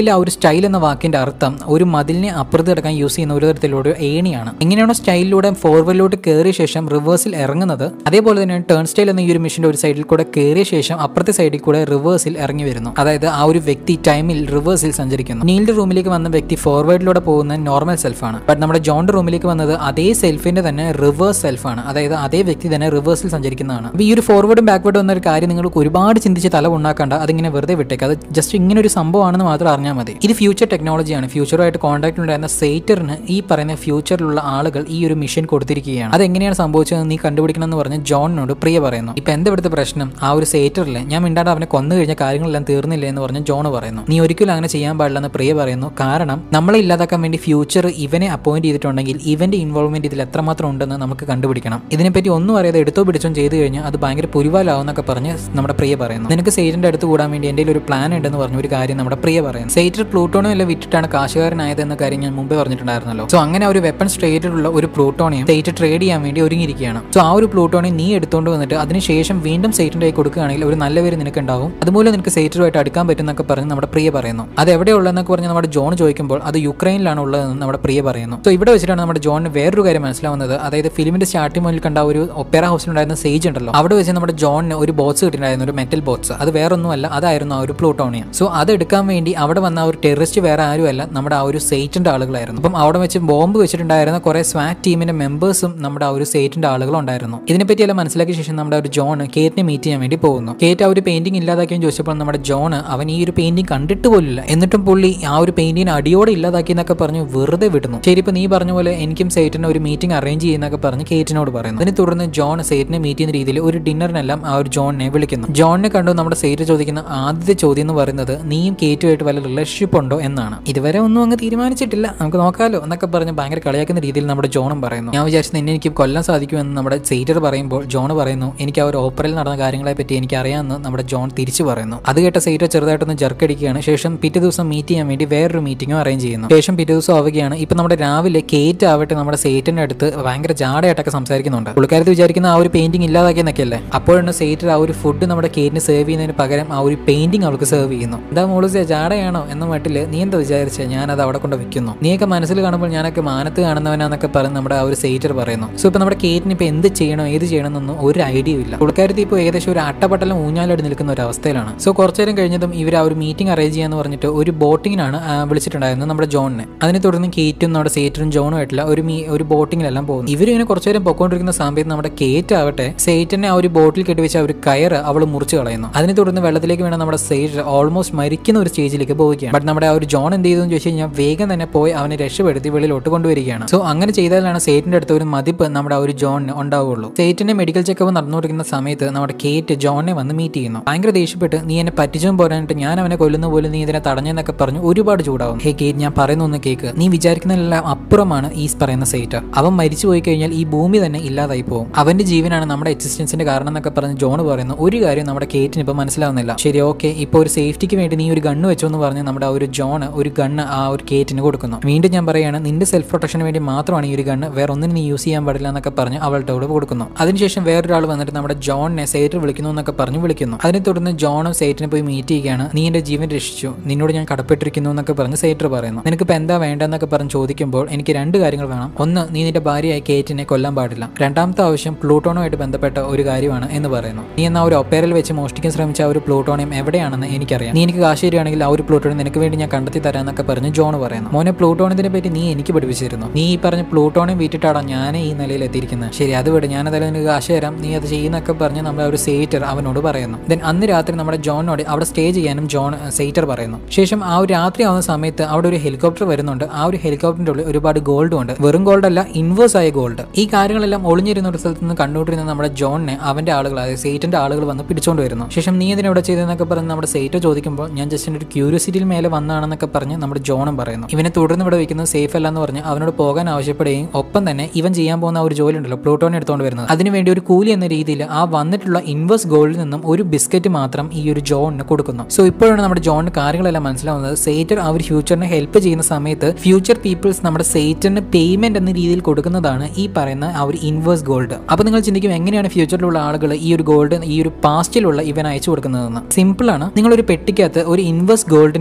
സ്റ്റൈൽ എന്ന വാക്കിന്റെ അർത്ഥം ഒരു മതിലിനെ അപ്പുറത്ത് കിടക്കാൻ യൂസ് ചെയ്യുന്ന ഒരു തരത്തിലുള്ള ഒരു ഏണിയാണ് എങ്ങനെയാണോ സ്റ്റൈലിലൂടെ ഫോർവേഡിലോട്ട് കയറിയ ശേഷം റിവേഴ്സിൽ ഇറങ്ങുന്നത് അതേപോലെ തന്നെ ടേൺ സ്റ്റൈൽ എന്ന ഈ ഒരു മെഷീന്റെ ഒരു സൈഡിൽ കൂടെ കയറിയ ശേഷം അപ്പുറത്തെ സൈഡിൽ കൂടെ റിവേഴ്സിൽ ഇറങ്ങി വരുന്നു അതായത് ആ ഒരു വ്യക്തി ടൈമിൽ റിവേഴ്സിൽ സഞ്ചരിക്കുന്നു നീലിന്റെ റൂമിലേക്ക് വന്ന വ്യക്തി ഫോർവേഡിലൂടെ പോകുന്ന നോർമൽ സെൽഫാണ് ബട്ട് നമ്മുടെ ജോണിന്റെ റൂമിലേക്ക് വന്നത് അതേ സെൽഫിന്റെ തന്നെ റിവേഴ്സ് സെൽഫാണ് അതായത് അതേ വ്യക്തി തന്നെ റിവേഴ്സിൽ സഞ്ചരിക്കുന്നതാണ് അപ്പോൾ ഈ ഒരു ഫോർവേഡും ബാക്ക്വേർഡും എന്ന ഒരു കാര്യം നിങ്ങൾക്ക് ഒരുപാട് ചിന്തിച്ച് തല ഉണ്ടാക്കേണ്ട അതിങ്ങനെ വെറുതെ വിട്ടേക്ക് അത് ജസ്റ്റ് ഇങ്ങനെ ഒരു സംഭവമാണെന്ന് മാത്രം അറിഞ്ഞാൽ മതി ഇത് ഫ്യൂച്ചർ ടെക്നോളജിയാണ് ഫ്യൂച്ചറുമായിട്ട് കോൺടാക്ട് ഉണ്ടായിരുന്ന സേറ്ററിന് ഈ പറയുന്ന ഫ്യൂച്ചറിലുള്ള ആളുകൾ ഈ ഒരു മിഷൻ കൊടുത്തിരിക്കുകയാണ് അതെങ്ങനെയാണ് സംഭവിച്ചത് നീ കണ്ടുപിടിക്കണം എന്ന് പറഞ്ഞ് ജോണിനോട് പ്രിയ പറയുന്നു ഇപ്പൊ എന്താ ഇവിടുത്തെ പ്രശ്നം ആ ഒരു സേറ്ററിൽ ഞാൻ മിണ്ടാണ്ട് അവനെ കൊന്നു കഴിഞ്ഞ കാര്യങ്ങളെല്ലാം തീർന്നില്ല എന്ന് പറഞ്ഞ് ജോൺ പറയുന്നു നീ ഒരിക്കലും അങ്ങനെ ചെയ്യാൻ പാടില്ലെന്ന് പ്രിയ പറയുന്നു കാരണം നമ്മളെ ഇല്ലാതാക്കാൻ വേണ്ടി ഫ്യൂച്ചർ ഇവനെ അപ്പോയിന്റ് ചെയ്തിട്ടുണ്ടെങ്കിൽ ഇവന്റെ ഇൻവോൾവ്മെന്റ് ഇതിൽ എത്രമാത്രം ഉണ്ടെന്ന് നമുക്ക് കണ്ടുപിടിക്കണം ഇതിനെപ്പറ്റി ഒന്നും അറിയാതെ എടുത്തോ പിടിച്ചോ ചെയ്തു കഴിഞ്ഞാൽ അത് ഭയങ്കര പുരിവാലാവുന്നൊക്കെ പറഞ്ഞ് നമ്മുടെ പ്രിയ പറയുന്നു നിനക്ക് സേറ്റിന്റെ അടുത്ത് കൂടാൻ വേണ്ടി എൻ്റെ ഒരു പ്ലാൻ ഉണ്ടെന്ന് പറഞ്ഞ ഒരു കാര്യം നമ്മുടെ പ്രിയ പറയുന്നു സേറ്റർ പ്ലൂട്ടോണും എല്ലാം വിറ്റിട്ടാണ് കാശുകാരനായത് എന്ന കാര്യം ഞാൻ മുമ്പേ പറഞ്ഞിട്ടുണ്ടായിരുന്നല്ലോ സോ അങ്ങനെ ഒരു വെപ്പൺസ് ട്രേഡിലുള്ള ഒരു പ്ലൂട്ടോണിയം സേറ്റ് ട്രേഡ് ചെയ്യാൻ വേണ്ടി ഒരുങ്ങിയിരിക്കുകയാണ് സോ ആ ഒരു പ്ലൂട്ടോണിയം നീ എടുത്തുകൊണ്ട് വന്നിട്ട് അതിനുശേഷം വീണ്ടും സേറ്റിന്റെ കൈ കൊടുക്കുകയാണെങ്കിൽ ഒരു നല്ല പേര് നിനക്ക് ഉണ്ടാവും അതുപോലെ നിനക്ക് സേറ്ററുമായിട്ട് അടുക്കാൻ പറ്റുന്നൊക്കെ പറഞ്ഞ് നമ്മുടെ പ്രിയ പറയുന്നു അത് എവിടെയുള്ളതെന്നൊക്കെ പറഞ്ഞ് നമ്മുടെ ജോൺ ചോദിക്കുമ്പോൾ അത് യുക്രൈനിലാണ് ഉള്ളതെന്ന് നമ്മുടെ പ്രിയ പറയുന്നു സോ ഇവിടെ വെച്ചിട്ടാണ് നമ്മുടെ ജോണിന് വേറൊരു കാര്യം മനസ്സിലാവുന്നത് അതായത് ഫിലിമിന്റെ സ്റ്റാർട്ടിംഗ് മുതൽ കണ്ട ആ ഒരു ഒപ്പേറ ഹൗസിലുണ്ടായിരുന്ന സേജ് ഉണ്ടല്ലോ അവിടെ വെച്ച് നമ്മുടെ ജോണിന് ഒരു ബോക്സ് കിട്ടിയിട്ടുണ്ടായിരുന്നു ഒരു മെറ്റൽ ബോക്സ് അത് വേറൊന്നുമല്ല അതായിരുന്നു ആ ഒരു പ്ലൂട്ടോണിയം സോ അത് എടുക്കാൻ വേണ്ടി അവിടെ വന്ന ആ ഒരു ടെററിസ്റ്റ് വേറെ ആരുമല്ല നമ്മുടെ ആ ഒരു സേറ്റിന്റെ ആളുകളായിരുന്നു അപ്പം അവിടെ വെച്ച് ബോംബ് വെച്ചിട്ടുണ്ടായിരുന്ന കുറെ സ്വാറ്റ് ടീമിന്റെ മെമ്പേഴ്സും നമ്മുടെ ആ ഒരു സേറ്റിന്റെ ആളുകളുണ്ടായിരുന്നു ഇതിനെപ്പറ്റിയെല്ലാം മനസ്സിലാക്കിയ ശേഷം നമ്മുടെ ഒരു ജോൺ കേറ്റിനെ മീറ്റ് ചെയ്യാൻ വേണ്ടി പോകുന്നു കേറ്റ് ആ ഒരു പെയിന്റിംഗ് ഇല്ലാതാക്കിയും ചോദിച്ചപ്പോൾ നമ്മുടെ ജോൺ അവൻ ഈ ഒരു പെയിന്റിംഗ് കണ്ടിട്ട് പോലില്ല എന്നിട്ടും പുള്ളി ആ ഒരു പെയിന്റിങ്ങിനെ അടിയോടെ ഇല്ലാതാക്കി എന്നൊക്കെ പറഞ്ഞ് വെറുതെ വിടുന്നു ശരി ഇപ്പൊ നീ പറഞ്ഞ പോലെ എനിക്കും സേറ്റിന് ഒരു മീറ്റിംഗ് അറേഞ്ച് ചെയ്യുന്നൊക്കെ പറഞ്ഞ് കേറ്റിനോട് പറയുന്നു അതിനെ തുടർന്ന് ജോൺ സേറ്റിനെ മീറ്റ് ചെയ്യുന്ന രീതിയിൽ ഒരു ഡിന്നറിനെല്ലാം ആ ഒരു ജോണിനെ വിളിക്കുന്നു ജോണിനെ കണ്ടു നമ്മുടെ സേറ്റ് ചോദിക്കുന്ന ആദ്യത്തെ ചോദ്യം എന്ന് പറയുന്നത് നീയും കേറ്റുമായിട്ട് വല്ല റിലേഷൻഷിപ്പ് ഉണ്ടോ എന്നാണ് ഇതുവരെ ഒന്നും അങ്ങ് തീരുമാനിച്ചിട്ടില്ല നമുക്ക് നോക്കാലോ എന്നൊക്കെ പറഞ്ഞ് ഭയങ്കര കളിയാക്കുന്ന രീതിയിൽ നമ്മുടെ ജോണും പറയുന്നു ഞാൻ വിചാരിച്ചു നിന്നെ എനിക്ക് കൊല്ലാൻ സാധിക്കുമെന്ന് നമ്മുടെ സേറ്റർ പറയുമ്പോൾ ജോൺ പറയുന്നു എനിക്ക് ആ ഒരു ഓപ്പറയിൽ നടന്ന കാര്യങ്ങളെ പറ്റി എനിക്ക് അറിയാമെന്ന് നമ്മുടെ ജോൺ തിരിച്ചു പറയുന്നു അത് കേട്ട സേറ്റർ ചെറുതായിട്ടൊന്ന് ജർക്കടിക്കുകയാണ് ശേഷം പിറ്റേ ദിവസം മീറ്റ് ചെയ്യാൻ വേണ്ടി വേറൊരു മീറ്റിംഗും അറേഞ്ച് ചെയ്യുന്നു ശേഷം പിറ്റേ ദിവസം ആവുകയാണ് ഇപ്പൊ നമ്മുടെ രാവിലെ കേറ്റ് ആവട്ടെ നമ്മുടെ സേറ്റിന്റെ അടുത്ത് ഭയങ്കര ജാടയായിട്ടൊക്കെ സംസാരിക്കുന്നുണ്ട് പുള്ളിക്കാരത്ത് വിചാരിക്കുന്ന ആ ഒരു പെയിന്റിംഗ് ഇല്ലാതാക്കിയെന്നൊക്കെ അല്ലേ അപ്പോഴാണ് സേറ്റർ ആ ഒരു ഫുഡ് നമ്മുടെ കേറ്റിന് സെർവ് ചെയ്യുന്നതിന് പകരം ആ ഒരു പെയിന്റിംഗ് അവൾക്ക് സെർവ് ചെയ്യുന്നു എന്താ മോളൂസിയ ജാടയാണോ എന്ന മട്ടില് നീ എന്താ വിചാരിച്ചേ ഞാൻ അത് അവിടെ കൊണ്ട് വെക്കുന്നു നീയൊക്കെ മനസ്സിൽ കാണുമ്പോൾ ഞാനൊക്കെ മാനത്ത് കാണുന്നവനാന്നൊക്കെ പറഞ്ഞ് നമ്മുടെ ആ ഒരു സേറ്റർ പറയുന്നു സോ ഇപ്പൊ നമ്മുടെ കേറ്റിന് ഇപ്പൊ എന്ത് ചെയ്യണോ ഏത് ചെയ്യണമെന്നൊന്നും ഒരു ഐഡിയ ഇല്ല പുള്ളിക്കാരത്തി ഇപ്പോൾ ഏകദേശം ഒരു അട്ടപ്പട്ടലം ഊഞ്ഞാലായിട്ട് നിൽക്കുന്ന ഒരു അവസ്ഥയിലാണ് സോ കുറച്ചു നേരം കഴിഞ്ഞതും ഇവർ ആ ഒരു മീറ്റിംഗ് അറേഞ്ച് ചെയ്യാന്ന് പറഞ്ഞിട്ട് ഒരു ബോട്ടിങ്ങിനാണ് ആ, വിളിച്ചിട്ടുണ്ടായിരുന്നത് നമ്മുടെ ജോണിനെ അതിനെ തുടർന്ന് കേറ്റും നമ്മുടെ സേറ്ററും ജോണും ആയിട്ടുള്ള ഒരു മീ ഒരു ബോട്ടിങ്ങിലെല്ലാം പോകുന്നു ഇവർ ഇങ്ങനെ കുറച്ചു നേരം പൊക്കോണ്ടിരിക്കുന്ന സമയത്ത് നമ്മുടെ കേറ്റ് ആവട്ടെ സേറ്റിനെ ആ ഒരു ബോട്ടിൽ കെട്ടിവെച്ച ആ ഒരു കയറ് അവൾ മുറിച്ച് കളയുന്നു അതിനെ തുടർന്ന് വെള്ളത്തിലേക്ക് വീണ നമ്മുടെ സേറ്റ് ഓൾമോസ്റ്റ് മരിക്കുന്ന ഒരു സ്റ്റേജിലേക്ക് പോവുകയാണ് ബട്ട് നമ്മുടെ ആ ഒരു ജോൺ എന്ത് ചെയ്തു എന്ന് ചോദിച്ചു കഴിഞ്ഞാൽ വേഗം തന്നെ പോയി അവനെ രക്ഷപ്പെടുത്തി വെളിയിലോട്ട് കൊണ്ടുവരികയാണ് സോ അങ്ങനെ ചെയ്താലാണ് സേറ്റിന്റെ അടുത്ത് ഒരു മതിപ്പ് നമ്മുടെ ആ ഒരു ജോണിന് ഉണ്ടാവുള്ളൂ സേറ്റിന്റെ മെഡിക്കൽ ചെക്കപ്പ് നടന്നുകൊണ്ടിരിക്കുന്ന സമയത്ത് നമ്മുടെ കേറ്റ് ജോണിനെ വന്ന് മീറ്റ് ചെയ്യുന്നു ഭയങ്കര ദേഷ്യപ്പെട്ട് നീ എന്നെ പറ്റിച്ചും പോരാനിട്ട് ഞാൻ അവനെ കൊല്ലുന്ന പോലെ നീ ഇതിനെ തടഞ്ഞെന്നൊക്കെ പറഞ്ഞു ഒരുപാട് ചൂടാവും ഹേ കേറ്റ് ഞാൻ പറയുന്ന ഒന്ന് കേക്ക് നീ വിചാരിക്കുന്നതിലെല്ലാം അപ്പുറമാണ് ഈ പറയുന്ന സേറ്റ് അവൻ മരിച്ചു പോയി കഴിഞ്ഞാൽ ഈ ഭൂമി തന്നെ ഇല്ലാതായി പോകും അവന്റെ ജീവനാണ് നമ്മുടെ എക്സിസ്റ്റൻസിന്റെ കാരണം എന്നൊക്കെ പറഞ്ഞ് ജോൺ പറയുന്നു ഒരു കാര്യം നമ്മുടെ കേറ്റിന് ഇപ്പൊ മനസ്സിലാവുന്നില്ല ശരി ഓക്കെ ഇപ്പൊ ഒരു സേഫ്റ്റിക്ക് വേണ്ടി നീ ഒരു ഗണ്ണ് വെച്ചോ എന്ന് പറഞ്ഞ് നമ്മുടെ ആ ഒരു ജോൺ ഒരു ഗണ്ണ് ആ ഒരു കേറ്റിന് കൊടുക്കുന്നു വീണ്ടും ഞാൻ പറയാണ് നിന്റെ സെൽഫ് പ്രൊട്ടക്ഷന് വേണ്ടി മാത്രമാണ് ഈ ഒരു ഗണ്ണ് വേറെ ഒന്നിനും നീ യൂസ് ചെയ്യാൻ പാടില്ല എന്നൊക്കെ പറഞ്ഞ് അവളുടെ കൂടെ കൊടുക്കുന്നു അതിനുശേഷം വേറൊരാൾ വന്നിട്ട് നമ്മുടെ ജോണിനെ സേറ്റർ വിളിക്കുന്നു എന്നൊക്കെ പറഞ്ഞ് വിളിക്കുന്നു അതിനെ തുടർന്ന് ജോണും സേറ്റിനെ പോയി മീറ്റ് ചെയ്യുകയാണ് നീ എന്റെ ജീവൻ രക്ഷിച്ചു നിന്നോട് ഞാൻ കടപ്പെട്ടിരിക്കുന്നു എന്നൊക്കെ പറഞ്ഞ് സേറ്റർ പറയുന്നു നിനക്കിപ്പോൾ എന്താ വേണ്ടെന്നൊക്കെ പറഞ്ഞ് ചോദിക്കുമ്പോൾ എനിക്ക് രണ്ട് കാര്യങ്ങൾ വേണം ഒന്ന് നീ നിന്റെ ഭാര്യയായ കേറ്റിനെ കൊല്ലാൻ പാടില്ല രണ്ടാമത്തെ ആവശ്യം പ്ലൂട്ടോണുമായിട്ട് ബന്ധപ്പെട്ട ഒരു കാര്യമാണ് എന്ന് പറയുന്നു നീ എന്നാ ഒരു ഒപ്പേറിൽ വെച്ച് മോഷ്ടിക്കാൻ ശ്രമിച്ച ആ ഒരു പ്ലൂട്ടോണിയം എവിടെയാണെന്ന് എനിക്കറിയാം നീ എനിക്ക് കാശ് തരികയാണെങ്കിൽ ആ ഒരു പ്ലൂട്ടോണിയം നിനക്ക് വേണ്ടി ഞാൻ കണ്ടെത്തി തരാമെന്നൊക്കെ പറഞ്ഞ് ജോൺ പറയുന്നു മോനെ പ്ലൂട്ടോണിയത്തിനെ പറ്റി നീ എനിക്ക് പഠിപ്പിച്ചിരുന്നു നീ ഈ പറഞ്ഞ പ്ലൂട്ടോണിയം വീട്ടിട്ടാടാ ഞാൻ ഈ നിലയിൽ എത്തിയിരിക്കുന്നത് ശരി അത് വിട് ഞാൻ അതായത് നിനക്ക് കാശ് തരാം നീ അത് ചെയ്യുന്നൊക്കെ പറഞ്ഞ് നമ്മുടെ ആ ഒരു സേറ്റർ അവനോട് പറയുന്നു ദെൻ അന്ന് രാത്രി നമ്മുടെ ജോണിനോട് അവിടെ സ്റ്റേ ചെയ്യാനും ജോൺ സേറ്റർ പറയുന്നു ശേഷം ആ ഒരു രാത്രി ആവുന്ന സമയത്ത് അവിടെ ഒരു ഹെലികോപ്റ്റർ വരുന്നുണ്ട് ആ ഒരു ഹെലികോപ്റ്ററിന്റെ ഉള്ളിൽ ഒരുപാട് ഗോൾഡും ഉണ്ട് വെറും ഗോൾഡ് അല്ല ഇൻവേഴ്സ് ആയ ഗോൾഡ് ഈ കാര്യങ്ങളെല്ലാം ഒളിഞ്ഞിരുന്ന ഒരു സ്ഥലത്ത് നിന്ന് കണ്ടുകൊണ്ടിരുന്ന നമ്മുടെ ജോണിനെ അവന്റെ ആളുകൾ അതായത് സേറ്റിന്റെ ആളുകൾ വന്ന് പിടിച്ചുകൊണ്ട് വരുന്നു ശേഷം നീ എന്തിനാ ഇവിടെ ചെയ്തതെന്നൊക്കെ പറഞ്ഞ് നമ്മുടെ സേറ്റ് ചോദിക്കുമ്പോൾ ഞാൻ ജസ്റ്റ് എൻ്റെ ഒരു ക്യൂരിയോസിറ്റിയിൽ മേലെ വന്നാണെന്നൊക്കെ പറഞ്ഞ് നമ്മുടെ ജോണും പറയുന്നു ഇവനെ തുടർന്ന് ഇവിടെ വെക്കുന്നത് സേഫ് അല്ല എന്ന് പറഞ്ഞ് അവനോട് പോകാൻ ആവശ്യപ്പെടുകയും ഒപ്പം തന്നെ ഇവൻ ചെയ്യാൻ പോകുന്ന ആ ഒരു ജോലി ഉണ്ടല്ലോ പ്ലൂട്ടോനെ എടുത്തുകൊണ്ട് വരുന്നത് അതിനുവേണ്ടി ഒരു കൂലി എന്ന രീതിയിൽ ആ വന്നിട്ടുള്ള ഇൻവേഴ്സ് ഗോൾഡിൽ നിന്നും ഒരു ബിസ്ക്കറ്റ് മാത്രം ഈ ഒരു ജോണിന് കൊടുക്കുന്നു സോ ഇപ്പോഴാണ് നമ്മുടെ ജോണിന് കാര്യങ്ങളെല്ലാം മനസ്സിലാവുന്നത് സേറ്റർ ആ ഒരു ഫ്യൂച്ചറിനെ ഹെൽപ്പ് ചെയ്യുന്ന സമയത്ത് ഫ്യൂച്ചർ പീപ്പിൾസ് നമ്മുടെ സേറ്ററിന് പേയ്മെന്റ് എന്ന രീതിയിൽ കൊടുക്കുന്നതാണ് ഈ പറയുന്ന ആ ഒരു ഇൻവേഴ്സ് ഗോൾഡ് അപ്പൊ നിങ്ങൾ ചിന്തിക്കും എങ്ങനെയാണ് ഫ്യൂച്ചറിലുള്ള ആളുകൾ ഈ ഒരു ഗോൾഡ് ഈ ഒരു പാസ്റ്റിലുള്ള ഇവൻ അയച്ചു കൊടുക്കുന്നതെന്ന് സിമ്പിൾ ആണ് നിങ്ങൾ ഒരു പെട്ടിക്കകത്ത് ഒരു ഇൻവേഴ്സ് ഗോൾഡിനെ ഇട്ട്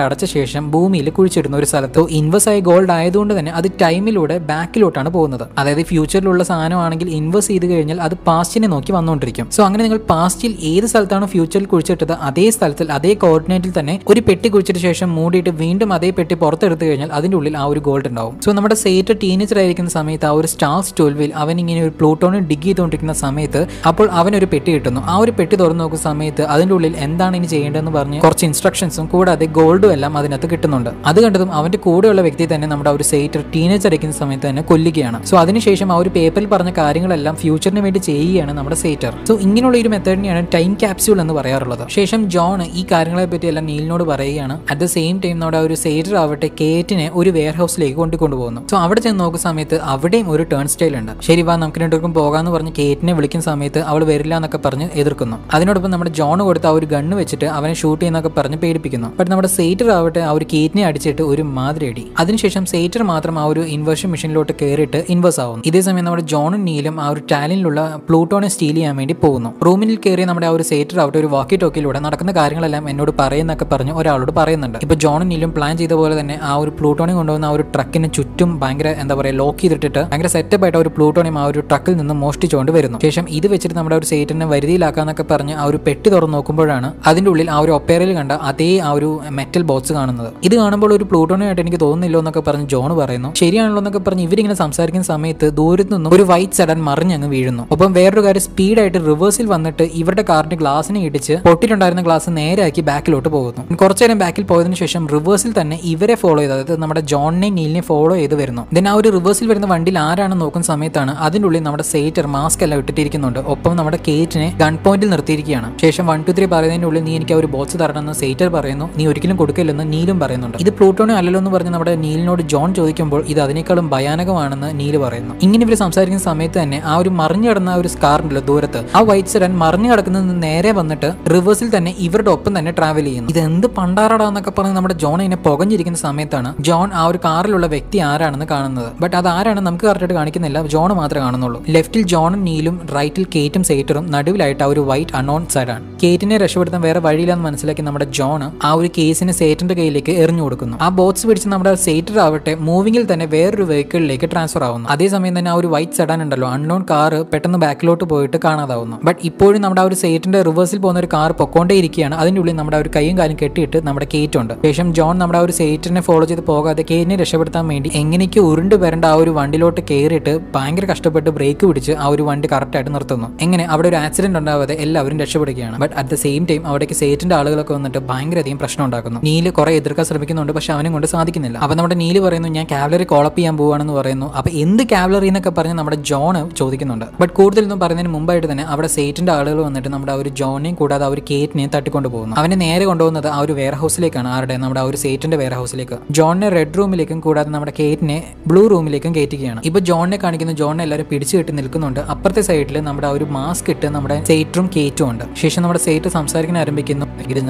അടച്ച ശേഷം ഭൂമിയിൽ കുഴിച്ചിടുന്ന ഒരു സ്ഥലത്ത് ഇൻവെസ് ആയ ഗോൾഡ് ആയതുകൊണ്ട് തന്നെ അത് ടൈമിലൂടെ ബാക്കിലോട്ടാണ് പോകുന്നത് അതായത് ഫ്യൂച്ചറിലുള്ള സാധനമാണെങ്കിൽ ഇൻവെസ്റ്റ് ചെയ്ത് കഴിഞ്ഞാൽ അത് പാസ്റ്റിനെ നോക്കി വന്നുകൊണ്ടിരിക്കും സോ അങ്ങനെ നിങ്ങൾ പാസ്റ്റിൽ ഏത് സ്ഥലത്താണ് ഫ്യൂച്ചറിൽ കുഴിച്ചിട്ടത് അതേ സ്ഥലത്തിൽ അതേ കോർഡിനേറ്റിൽ തന്നെ ഒരു പെട്ടി കുഴിച്ചിട്ട് ശേഷം മൂടിയിട്ട് വീണ്ടും അതേ പെട്ടി പുറത്തെടുത്ത് കഴിഞ്ഞാൽ അതിൻ്റെ ഉള്ളിൽ ആ ഒരു ഗോൾഡ് ഉണ്ടാവും സോ നമ്മുടെ സേറ്റ് ടീനേജർ ആയിരിക്കുന്ന സമയത്ത് ആ ഒരു സ്റ്റാർസ് ട്വൽവിൽ അവൻ ഇങ്ങനെ ഒരു പ്ലൂട്ടോണിൽ ഡിഗ് ചെയ്തുകൊണ്ടിരിക്കുന്ന സമയത്ത് അപ്പോൾ അവൻ ഒരു പെട്ടി കിട്ടുന്നു ആ ഒരു പെട്ടി തുറന്നു നോക്കുന്ന സമയത്ത് അതിൻ്റെ ഉള്ളിൽ എന്താണ് ഇനി ചെയ്യേണ്ടതെന്ന് പറഞ്ഞ് കുറച്ച് ഇൻസ്ട്രക്ഷൻസും കൂടാതെ ഗോൾഡും എല്ലാം അതിനകത്ത് കിട്ടുന്നുണ്ട് അത് കണ്ടതും അവന്റെ കൂടെയുള്ള വ്യക്തി തന്നെ നമ്മുടെ ആ ഒരു സേറ്റർ ടീനേജ് അടിക്കുന്ന സമയത്ത് തന്നെ കൊല്ലുകയാണ് സോ അതിനുശേഷം ആ ഒരു പേപ്പറിൽ പറഞ്ഞ കാര്യങ്ങളെല്ലാം ഫ്യൂച്ചറിന് വേണ്ടി ചെയ്യുകയാണ് നമ്മുടെ സേറ്റർ സോ ഇങ്ങനെയുള്ള ഒരു മെത്തേഡിനെയാണ് ടൈം ക്യാപ്സ്യൂൾ എന്ന് പറയാറുള്ളത് ശേഷം ജോൺ ഈ കാര്യങ്ങളെ പറ്റി എല്ലാം നീലിനോട് പറയുകയാണ് അറ്റ് ദ സെയിം ടൈം നമ്മുടെ ആ ഒരു സേറ്റർ ആവട്ടെ കേറ്റിനെ ഒരു വെയർ ഹൗസിലേക്ക് കൊണ്ടുകൊണ്ടുപോകുന്നു സോ അവിടെ ചെന്ന് നോക്കുന്ന സമയത്ത് അവിടെയും ഒരു ടേൺ സ്റ്റൈൽ ഉണ്ട് ശരി വാ നമുക്ക് രണ്ടുപേർക്കും പോകാന്ന് പറഞ്ഞ് കേറ്റിനെ വിളിക്കുന്ന സമയത്ത് അവൾ വരില്ല എന്നൊക്കെ പറഞ്ഞ് എതിർക്കുന്നു അതിനോടൊപ്പം നമ്മുടെ ജോൺ കൊടുത്ത ആ ഒരു ഗണ്ണ് വെച്ചിട്ട് അവനെ ഷൂട്ട് ചെയ്യുന്നൊക്കെ പറഞ്ഞ് പേടിപ്പിക്കുന്നു ബട്ട് നമ്മുടെ സേറ്റർ ആവട്ടെ ആ ഒരു കേറ്റിനെ അടിച്ചിട്ട് ഒരു മാതിരി അടി അതിനുശേഷം സേറ്റർ മാത്രം ആ ഒരു ഇൻവേർഷൻ മെഷീനിലോട്ട് കയറിയിട്ട് ഇൻവേഴ്സ് ആവുന്നു ഇതേ സമയം നമ്മുടെ ജോണും നീലും ആ ഒരു ടാലിനുള്ള പ്ലൂട്ടോനെ സ്റ്റീൽ ചെയ്യാൻ വേണ്ടി പോകുന്നു റൂമിൽ കയറി നമ്മുടെ ആ ഒരു സേറ്റർ ആവട്ടെ ഒരു വാക്കി ടോക്കിലൂടെ നടക്കുന്ന കാര്യങ്ങളെല്ലാം എന്നോട് പറയുന്നൊക്കെ പറഞ്ഞ് ഒരാളോട് പറയുന്നുണ്ട് ഇപ്പൊ ജോണും നീലും പ്ലാൻ ചെയ്ത പോലെ തന്നെ ആ ഒരു പ്ലൂട്ടോണി കൊണ്ടുവന്ന ആ ഒരു ട്രക്കിന് ചുറ്റും ഭയങ്കര എന്താ പറയുക ലോക്ക് ചെയ്തിട്ടിട്ട് ഭയങ്കര സെറ്റപ്പ് ആയിട്ട് ആ ഒരു പ്ലൂട്ടോണിയം ആ ഒരു ട്രക്കിൽ നിന്ന് മോഷ്ടിച്ചുകൊണ്ട് വരുന്നു ശേഷം ഇത് വെച്ചിട്ട് നമ്മുടെ ഒരു സേറ്റിനെ വരുതിയിലാക്കാന്നൊക്കെ പറഞ്ഞ് ആ ഒരു പെട്ടി തുറന്ന് നോക്കുമ്പോഴാണ് അതിന്റെ ഉള്ളിൽ ആ ഒരു ഒപ്പേറയിൽ കണ്ട അതേ ആ ഒരു മെറ്റൽ ബോക്സ് കാണുന്നത് ഇത് കാണുമ്പോൾ ഒരു പ്ലൂട്ടോണിയായിട്ട് എനിക്ക് തോന്നുന്നില്ലോ എന്നൊക്കെ പറഞ്ഞ് ജോൺ പറയുന്നു ശരിയാണല്ലോ എന്നൊക്കെ പറഞ്ഞ് ഇവരിങ്ങനെ സംസാരിക്കുന്ന സമയത്ത് ദൂരത്തു നിന്നും ഒരു വൈറ്റ് സഡൻ മറിഞ്ഞങ്ങ് വീഴുന്നു ഒപ്പം വേറൊരു കാര്യം സ്പീഡായിട്ട് റിവേഴ്സിൽ വന്നിട്ട് ഇവരുടെ കാറിന്റെ ഗ്ലാസിനെ ഇടിച്ച് പൊട്ടിയിട്ടുണ്ടായിരുന്ന ഗ്ലാസ് നേരെയാക്കി ബാക്കിലോട്ട് പോകുന്നു കുറച്ചു നേരം ബാക്കിൽ പോയതിനു ശേഷം റിവേഴ്സിൽ തന്നെ ഇവരെ ഫോളോ ചെയ്ത് അതായത് നമ്മുടെ ജോണിനെയും നീലിനെ ഫോളോ ചെയ്ത് വരുന്നു ദെൻ ആ ഒരു റിവേഴ്സിൽ വരുന്ന വണ്ടിയിൽ ആരാണെന്ന് നോക്കുന്ന സമയത്താണ് അതിൻ്റെ ഉള്ളിൽ നമ്മുടെ സേറ്റർ മാസ്ക് എല്ലാം ഇട്ടിട്ടിരിക്കുന്നുണ്ട് ഒപ്പം നമ്മുടെ കേറ്റിനെ ഗൺ പോയിന്റിൽ നിർത്തിയിരിക്കുകയാണ് ശേഷം വൺ ടു ത്രീ പറയുന്നതിൻ്റെ ഉള്ളിൽ നീ എനിക്ക് ആ ഒരു ബോക്സ് തരണമെന്ന് സേറ്റർ പറയുന്നു നീ ഒരിക്കലും കൊടുക്കില്ലെന്ന് നീലും പറയുന്നുണ്ട് ഇത് പ്ലൂട്ടോണോ അല്ലല്ലോ എന്ന് പറഞ്ഞ് നമ്മുടെ നീലിനോട് ജോൺ ചോദിക്കുമ്പോൾ ഇത് അതിനേക്കാളും ഭയാനകമാണെന്ന് നീല് പറയുന്നു ഇങ്ങനെ ഇവർ സംസാരിക്കുന്ന സമയത്ത് തന്നെ ആ ഒരു മറിഞ്ഞു കിടന്ന ആ ഒരു സ്കാറുണ്ടല്ലോ ദൂരത്ത് ആ വൈറ്റ് സെഡൻ മറിഞ്ഞു കിടക്കുന്നത് നേരെ വന്നിട്ട് റിവേഴ്സിൽ തന്നെ ഇവരുടെ ഒപ്പം തന്നെ ട്രാവൽ ചെയ്യുന്നു ഇത് എന്ത് പണ്ടാറടാ എന്നൊക്കെ പറഞ്ഞ് നമ്മുടെ ജോൺ ഇങ്ങനെ പുകഞ്ഞിരിക്കുന്ന സമയത്താണ് ജോൺ ആ ഒരു കാറിലുള്ള വ്യക്തി ആരാണെന്ന് കാണുന്നത് ബട്ട് അത് ആരാണ് നമുക്ക് കറക്റ്റായിട്ട് കാണിക്കുന്നില്ല ജോൺ മാത്രമേ കാണുന്നുള്ളൂ ലെഫ്റ്റിൽ ജോണും നീലും റൈറ്റിൽ കേറ്റും സേറ്ററും നടുവിലായിട്ട് ആ ഒരു വൈറ്റ് അൺനോൺ സൈഡാണ് കേറ്റിനെ രക്ഷപ്പെടുത്താൻ വേറെ വഴിയില്ലെന്ന് മനസ്സിലാക്കി നമ്മുടെ ജോൺ ആ ഒരു കേസിനെ സേറ്ററിന്റെ കയ്യിലേക്ക് എറിഞ്ഞു കൊടുക്കുന്നു ആ ബോക്സ് പിടിച്ച് നമ്മുടെ സേറ്റർ ആവട്ടെ മൂവിങ്ങിൽ തന്നെ വേറൊരു വെഹിക്കിളിലേക്ക് ട്രാൻസ്ഫർ ആവുന്നു അതേസമയം തന്നെ ആ ഒരു വൈറ്റ് സെഡാൻ ഉണ്ടല്ലോ അൺനോൺ കാർ പെട്ടെന്ന് ബാക്കിലോട്ട് പോയിട്ട് കാണാതാവുന്നു ബട്ട് ഇപ്പോഴും നമ്മുടെ ആ ഒരു സേറ്റിന്റെ റിവേഴ്സിൽ പോകുന്ന ഒരു കാർ പൊക്കോണ്ടേ ഇരിക്കുകയാണ് അതിൻ്റെ ഉള്ളിൽ നമ്മുടെ ആ ഒരു കൈയും കാലും കെട്ടിയിട്ട് നമ്മുടെ കേറ്റ് ഉണ്ട് ശേഷം ജോൺ നമ്മുടെ ആ ഒരു സേറ്റിനെ ഫോളോ ചെയ്ത് പോകാതെ കേറ്റിനെ രക്ഷപ്പെടുത്താൻ വേണ്ടി എങ്ങനെയൊക്കെ ഉരുണ്ട് വരേണ്ട ആ ഒരു വണ്ടിയിലോട്ട് കയറിയിട്ട് ഭയങ്കര കഷ്ടപ്പെട്ട് ബ്രേക്ക് പിടിച്ച് ആ ഒരു വണ്ടി കറക്റ്റായിട്ട് നിർത്തുന്നു എങ്ങനെ അവിടെ ഒരു ആക്സിഡന്റ് ഉണ്ടാവാതെ എല്ലാവരും രക്ഷപ്പെടുകയാണ് but at the same time അവിടേക്ക് സേറ്റിന്റെ ആളുകളൊക്കെ വന്നിട്ട് ഭയങ്കരധികം പ്രശ്നം ഉണ്ടാക്കുന്നു നീല് കുറെ എതിർക്കാൻ ശ്രമിക്കുന്നുണ്ട് പക്ഷെ അവനെ കൊണ്ട് സാധിക്കുന്നില്ല അപ്പൊ നമ്മുടെ നീല് പറയുന്നു ഞാൻ കാവലറി കോളപ്പ് ചെയ്യാൻ പോവാണെന്ന് പറയുന്നു അപ്പൊ എന്ത് കാവലറി എന്നൊക്കെ പറഞ്ഞ് നമ്മുടെ ജോണ് ചോദിക്കുന്നുണ്ട് ബട്ട് കൂടുതലൊന്നും പറയുന്നതിന് മുമ്പായിട്ട് തന്നെ അവിടെ സേറ്റിന്റെ ആളുകൾ വന്നിട്ട് നമ്മുടെ ആ ഒരു ജോണിനെയും കൂടാതെ ആ ഒരു കേറ്റിനെയും തട്ടിക്കൊണ്ട് പോകുന്നു അവനെ നേരെ കൊണ്ടുപോകുന്നത് ആ ഒരു വെയർ ഹൗസിലേക്കാണ് ആരുടെ നമ്മുടെ ആ ഒരു സേറ്റിന്റെ വെയർ ഹൗസിലേക്ക് ജോണിനെ റെഡ് റൂമിലേക്കും കൂടാതെ നമ്മുടെ കേറ്റിനെ ബ്ലൂ റൂമിലേക്കും കയറ്റുകയാണ് ഇപ്പൊ ജോണിനെ കാണിക്കുന്ന ജോണിനെ എല്ലാവരും പിടിച്ചു കെട്ടി നിൽക്കുന്നുണ്ട് അപ്പുറത്തെ സൈഡിൽ നമ്മുടെ ആ ഒരു മാസ്ക് ഇട്ട് നമ്മുടെ സേറ്ററും കേറ്റും ഉണ്ട് ശേഷം നമ്മുടെ സേറ്റ് സംസാരിക്കാൻ ആരംഭിക്കുന്നു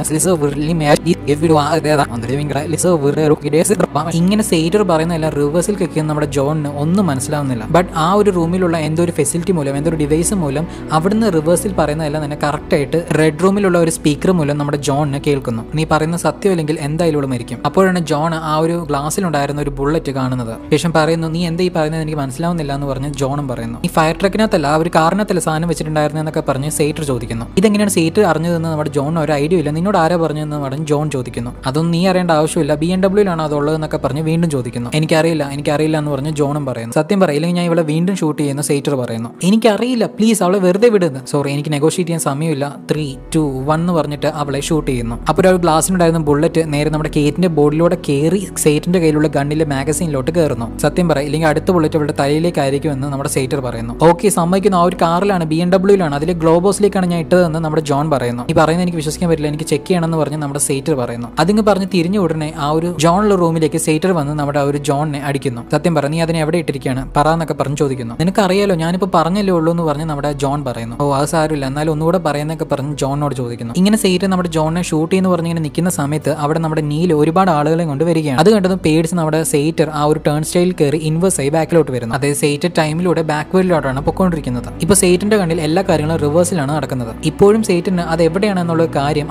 ഇങ്ങനെ സേറ്റർ പറയുന്ന എല്ലാം റിവേഴ്സിൽ കെക്കുന്ന നമ്മുടെ ജോണിന് ഒന്നും മനസ്സിലാവുന്നില്ല ബട്ട് ആ ഒരു റൂമിലുള്ള എന്തോ ഒരു ഫെസിലിറ്റി മൂലം എന്തോ ഒരു ഡിവൈസ് മൂലം അവിടുന്ന് റിവേഴ്സിൽ പറയുന്നതെല്ലാം തന്നെ കറക്റ്റ് ആയിട്ട് റെഡ് റൂമിലുള്ള ഒരു സ്പീക്കർ മൂലം നമ്മുടെ ജോണിന് കേൾക്കുന്നു നീ പറയുന്ന സത്യമല്ലെങ്കിൽ എന്തായാലും ഇവിടെ മരിക്കും അപ്പോഴാണ് ജോൺ ആ ഒരു ഗ്ലാസ്സിലുണ്ടായിരുന്ന ഒരു ബുള്ളറ്റ് കാണുന്നത് ശേഷം പറയുന്നു നീ എന്താ ഈ പറയുന്നത് എനിക്ക് മനസ്സിലാവുന്നില്ല എന്ന് പറഞ്ഞ് ജോണും പറയുന്നു ഈ ഫയർ ട്രക്കിനകത്തല്ല ആ ഒരു കാറിനകത്തല്ല സാധനം വെച്ചിട്ടുണ്ടായിരുന്നു എന്നൊക്കെ പറഞ്ഞ് സേറ്റർ ചോദിക്കുന്നു ഇതെങ്ങനെയാണ് സേറ്റ് അറിഞ്ഞതെന്ന് നമ്മുടെ ജോണിന് ഒരു ഐഡിയ ഇല്ല നിന്നോട് ആരാ പറഞ്ഞതെന്ന് പറഞ്ഞ് ജോൺ ചോദിക്കുന്നു അതൊന്നും നീ അറിയേണ്ട ആവശ്യമില്ല ബി എം ഡബ്ല്യൂലാണ് അതുള്ളതെന്നൊക്കെ പറഞ്ഞ് വീണ്ടും ചോദിക്കുന്നു എനിക്കറിയില്ല എനിക്കറിയില്ല എന്ന് പറഞ്ഞ് ജോണും പറയുന്നു സത്യം പറയില്ലെങ്കിൽ ഞാൻ ഇവിടെ വീണ്ടും ഷൂട്ട് ചെയ്യുന്ന സേറ്റർ പറയുന്നു എനിക്കറിയില്ല പ്ലീസ് അവളെ വെറുതെ വിടുന്നു സോറി എനിക്ക് നെഗോഷിയേറ്റ് ചെയ്യാൻ സമയമില്ല ത്രീ ടു വൺ എന്ന് പറഞ്ഞിട്ട് അവളെ ഷൂട്ട് ചെയ്യുന്നു അപ്പോൾ ഒരു ഗ്ലാസ്സിനുണ്ടായിരുന്ന ബുള്ളറ്റ് നേരെ നമ്മുടെ കേറ്റിന്റെ ബോഡിലൂടെ കയറി സേറ്റിന്റെ കയ്യിലുള്ള ഗണ്ണിലെ മാഗസീനിലോട്ട് കയറുന്നു സത്യം പറ ഇല്ലെങ്കിൽ അടുത്ത ബുള്ളറ്റ് അവളുടെ തലയിലേക്കായിരിക്കും എന്ന് നമ്മുടെ സേറ്റർ പറയുന്നു ഓക്കെ സമ്മതിക്കുന്നു ആ ഒരു കാറിലാണ് ബി എം ഡബ്ല്യൂലാണ് അതിലെ ഗ്ലോബോസിലേക്കാണ് ഞാൻ ഇട്ടതെന്ന് നമ്മുടെ ജോൺ പറയുന്നു ഈ പറയുന്നത് എനിക്ക് വിശ്വസിക്കാൻ പറ്റില്ല എനിക്ക് ചെക്ക് ചെയ്യണമെന്ന് പറഞ്ഞ് നമ്മുടെ സേറ്റർ പറയുന്നു അതിങ്ങ് പറഞ്ഞ് തിരിഞ്ഞു ഉടനെ ആ ഒരു ജോണിലുള്ള റൂമിലേക്ക് സേറ്റർ വന്ന് നമ്മുടെ ആ ഒരു ജോണിനെ അടിക്കുന്നു സത്യം പറ നീ അതിനെ എവിടെ ഇട്ടിരിക്കുകയാണ് പറ എന്നൊക്കെ പറഞ്ഞ് ചോദിക്കുന്നു നിനക്കറിയാലോ ഞാനിപ്പോൾ പറഞ്ഞല്ലേ ഉള്ളൂ എന്ന് പറഞ്ഞ് നമ്മുടെ ജോൺ പറയുന്നു ഓ അത് സാരമില്ല എന്നാലും ഒന്നുകൂടെ പറയുന്നൊക്കെ പറഞ്ഞ് ജോണിനോട് ചോദിക്കുന്നു ഇങ്ങനെ സേറ്റ് നമ്മുടെ ജോണിനെ ഷൂട്ട് ചെയ്യുന്ന പറഞ്ഞ് ഇങ്ങനെ നിൽക്കുന്ന സമയത്ത് അവിടെ നമ്മുടെ നീൽ ഒരുപാട് ആളുകളെ കൊണ്ട് വരികയാണ് അത് കണ്ടതും പേടിച്ച് നമ്മുടെ സേറ്റർ ആ ഒരു ടേൺ സ്റ്റൈൽ കയറി ഇൻവേഴ്സ് ആയി ബാക്കിലോട്ട് വരുന്നു അതേ സേറ്റ് ടൈമിലൂടെ ബാക്ക്വേർഡിലോട്ടാണ് പൊക്കോണ്ടിരിക്കുന്നത് ഇപ്പൊ സേറ്റിന്റെ കണ്ണിൽ എല്ലാ കാര്യങ്ങളും റിവേഴ്സിലാണ് നടക്കുന്നത് ഇപ്പോഴും സേറ്റിന് അത് എവിടെയാണെന്നുള്ള കാര്യം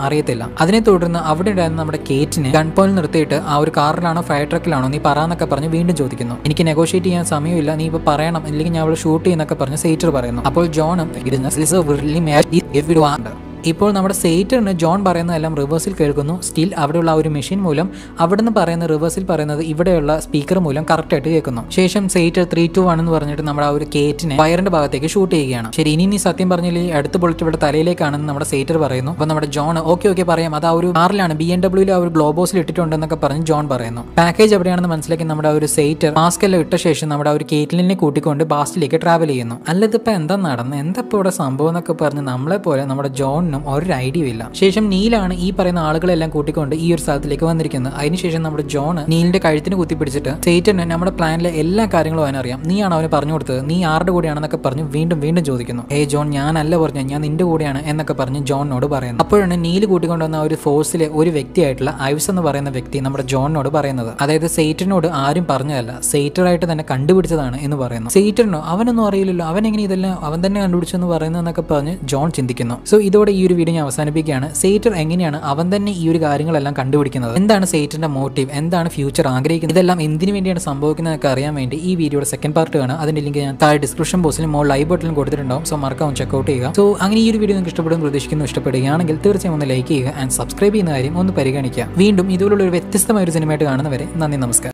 അറിയത്തില്ല അതിനെ തുടർന്ന് അവിടെ ഉണ്ടായിരുന്ന നമ്മുടെ കേറ്റിനെ ഗൺ പോയിന്റ് നിർത്തിയിട്ട് ആ ഒരു കാറിലാണോ ഫയർ ട്രക്കിലാണോ നീ പറയാന്നൊക്കെ പറഞ്ഞ് വീണ്ടും ചോദിക്കുന്നു എനിക്ക് നെഗോഷിയേറ്റ് ചെയ്യാൻ സമയമില്ല നീ ഇപ്പൊ പറയണം അല്ലെങ്കിൽ ഞാൻ അവളെ ഷൂട്ട് ചെയ്യുന്നൊക്കെ പറഞ്ഞ് സേറ്റർ പറയുന്നു അപ്പോൾ ജോണും ഇരുന്ന് ഇപ്പോൾ നമ്മുടെ സേറ്ററിന് ജോൺ പറയുന്നതെല്ലാം റിവേഴ്സിൽ കേൾക്കുന്നു സ്റ്റിൽ അവിടെയുള്ള ആ ഒരു മെഷീൻ മൂലം അവിടെ നിന്ന് പറയുന്ന റിവേഴ്സിൽ പറയുന്നത് ഇവിടെയുള്ള സ്പീക്കർ മൂലം കറക്റ്റ് ആയിട്ട് കേൾക്കുന്നു ശേഷം സേറ്റർ ത്രീ ടു വൺ എന്ന് പറഞ്ഞിട്ട് നമ്മുടെ ആ ഒരു കേറ്റിനെ വയറിന്റെ ഭാഗത്തേക്ക് ഷൂട്ട് ചെയ്യുകയാണ് ശരി ഇനി നീ സത്യം പറഞ്ഞില്ല ഈ അടുത്ത ബുള്ളറ്റ് ഇവിടെ തലയിലേക്കാണെന്ന് നമ്മുടെ സേറ്റർ പറയുന്നു അപ്പോൾ നമ്മുടെ ജോൺ ഓക്കെ ഓക്കെ പറയാം അത് ആ ഒരു കാറിലാണ് ബി എൻ ഡബ്ല്യൂയിൽ ആ ഒരു ഗ്ലോബോസിൽ ഇട്ടിട്ടുണ്ടെന്നൊക്കെ പറഞ്ഞ് ജോൺ പറയുന്നു പാക്കേജ് എവിടെയാണെന്ന് മനസ്സിലാക്കി നമ്മുടെ ആ ഒരു സേറ്റർ മാസ്ക് എല്ലാം ഇട്ട ശേഷം നമ്മുടെ ആ ഒരു കേറ്റിലിനെ കൂട്ടിക്കൊണ്ട് ബാസ്റ്റിലേക്ക് ട്രാവൽ ചെയ്യുന്നു അല്ല ഇതിപ്പോ എന്താ നടന്ന് എന്താ ഇപ്പോൾ ഇവിടെ സംഭവം എന്നൊക്കെ പറഞ്ഞ് നമ്മളെ പോലെ നമ്മുടെ ജോണിനും ഒരു ഐഡിയ ഇല്ല ശേഷം നീലാണ് ഈ പറയുന്ന ആളുകളെല്ലാം കൂട്ടിക്കൊണ്ട് ഈ ഒരു സ്ഥലത്തിലേക്ക് വന്നിരിക്കുന്നത് അതിനുശേഷം നമ്മുടെ ജോൺ നീലിന്റെ കഴുത്തിന് കുത്തിപ്പിടിച്ചിട്ട് സേറ്റന് നമ്മുടെ പ്ലാനിലെ എല്ലാ കാര്യങ്ങളും അവനറിയാം നീയാണ് അവന് പറഞ്ഞു കൊടുത്തത് നീ ആരുടെ കൂടെയാണെന്നൊക്കെ പറഞ്ഞ് വീണ്ടും വീണ്ടും ചോദിക്കുന്നു ഏ ജോൺ ഞാനല്ല പറഞ്ഞു ഞാൻ നിന്റെ കൂടെയാണ് എന്നൊക്കെ പറഞ്ഞ് ജോണിനോട് പറയുന്നു അപ്പോഴാണ് നീല് കൂട്ടിക്കൊണ്ടുവന്ന ആ ഒരു ഫോഴ്സിലെ ഒരു വ്യക്തിയായിട്ടുള്ള ഐവസ് എന്ന് പറയുന്ന വ്യക്തി നമ്മുടെ ജോണിനോട് പറയുന്നത് അതായത് സേറ്ററിനോട് ആരും പറഞ്ഞതല്ല സേറ്ററായിട്ട് തന്നെ കണ്ടുപിടിച്ചതാണ് എന്ന് പറയുന്നു സേറ്ററിനോ അവനൊന്നും അറിയില്ലല്ലോ അവൻ എങ്ങനെ ഇതെല്ലാം അവൻ തന്നെ കണ്ടുപിടിച്ചെന്ന് പറയുന്നതെന്നൊക്കെ പറഞ്ഞ് ജോൺ ചിന്തിക്കുന്നു സോ ഇതോടെ ഈ ഒരു വീഡിയോ ഞാൻ അവസാനിപ്പിക്കുകയാണ് സേറ്റർ എങ്ങനെയാണ് അവൻ തന്നെ ഈ ഒരു കാര്യങ്ങളെല്ലാം കണ്ടുപിടിക്കുന്നത് എന്താണ് സേറ്ററിന്റെ മോട്ടീവ് എന്താണ് ഫ്യൂച്ചർ ആഗ്രഹിക്കുന്നത് ഇതെല്ലാം എന്തിനു വേണ്ടിയാണ് സംഭവിക്കുന്നതൊക്കെ അറിയാൻ വേണ്ടി ഈ വീഡിയോയുടെ സെക്കൻഡ് പാർട്ട് കാണാം അതിന്റെ ലിങ്ക് ഞാൻ താഴെ ഡിസ്ക്രിപ്ഷൻ ബോക്സിലും മോൾ ലൈവ് ബട്ടണിലും കൊടുത്തിട്ടുണ്ടാവും സോ മറക്കാവും ചെക്കൗട്ട് ചെയ്യുക സോ അങ്ങനെ ഈ ഒരു വീഡിയോ നിങ്ങൾക്ക് ഇഷ്ടപ്പെടും പ്രതീക്ഷിക്കുന്നു ഇഷ്ടപ്പെടുകയാണെങ്കിൽ തീർച്ചയായും ഒന്ന് ലൈക്ക് ചെയ്യുക ആൻഡ് സബ്സ്ക്രൈബ് ചെയ്യുന്ന കാര്യം ഒന്ന് പരിഗണിക്കുക വീണ്ടും ഇതുപോലുള്ള ഒരു വ്യത്യസ്തമായ ഒരു സിനിമയായിട്ട് കാണുന്നവരെ നന്ദി നമസ്കാരം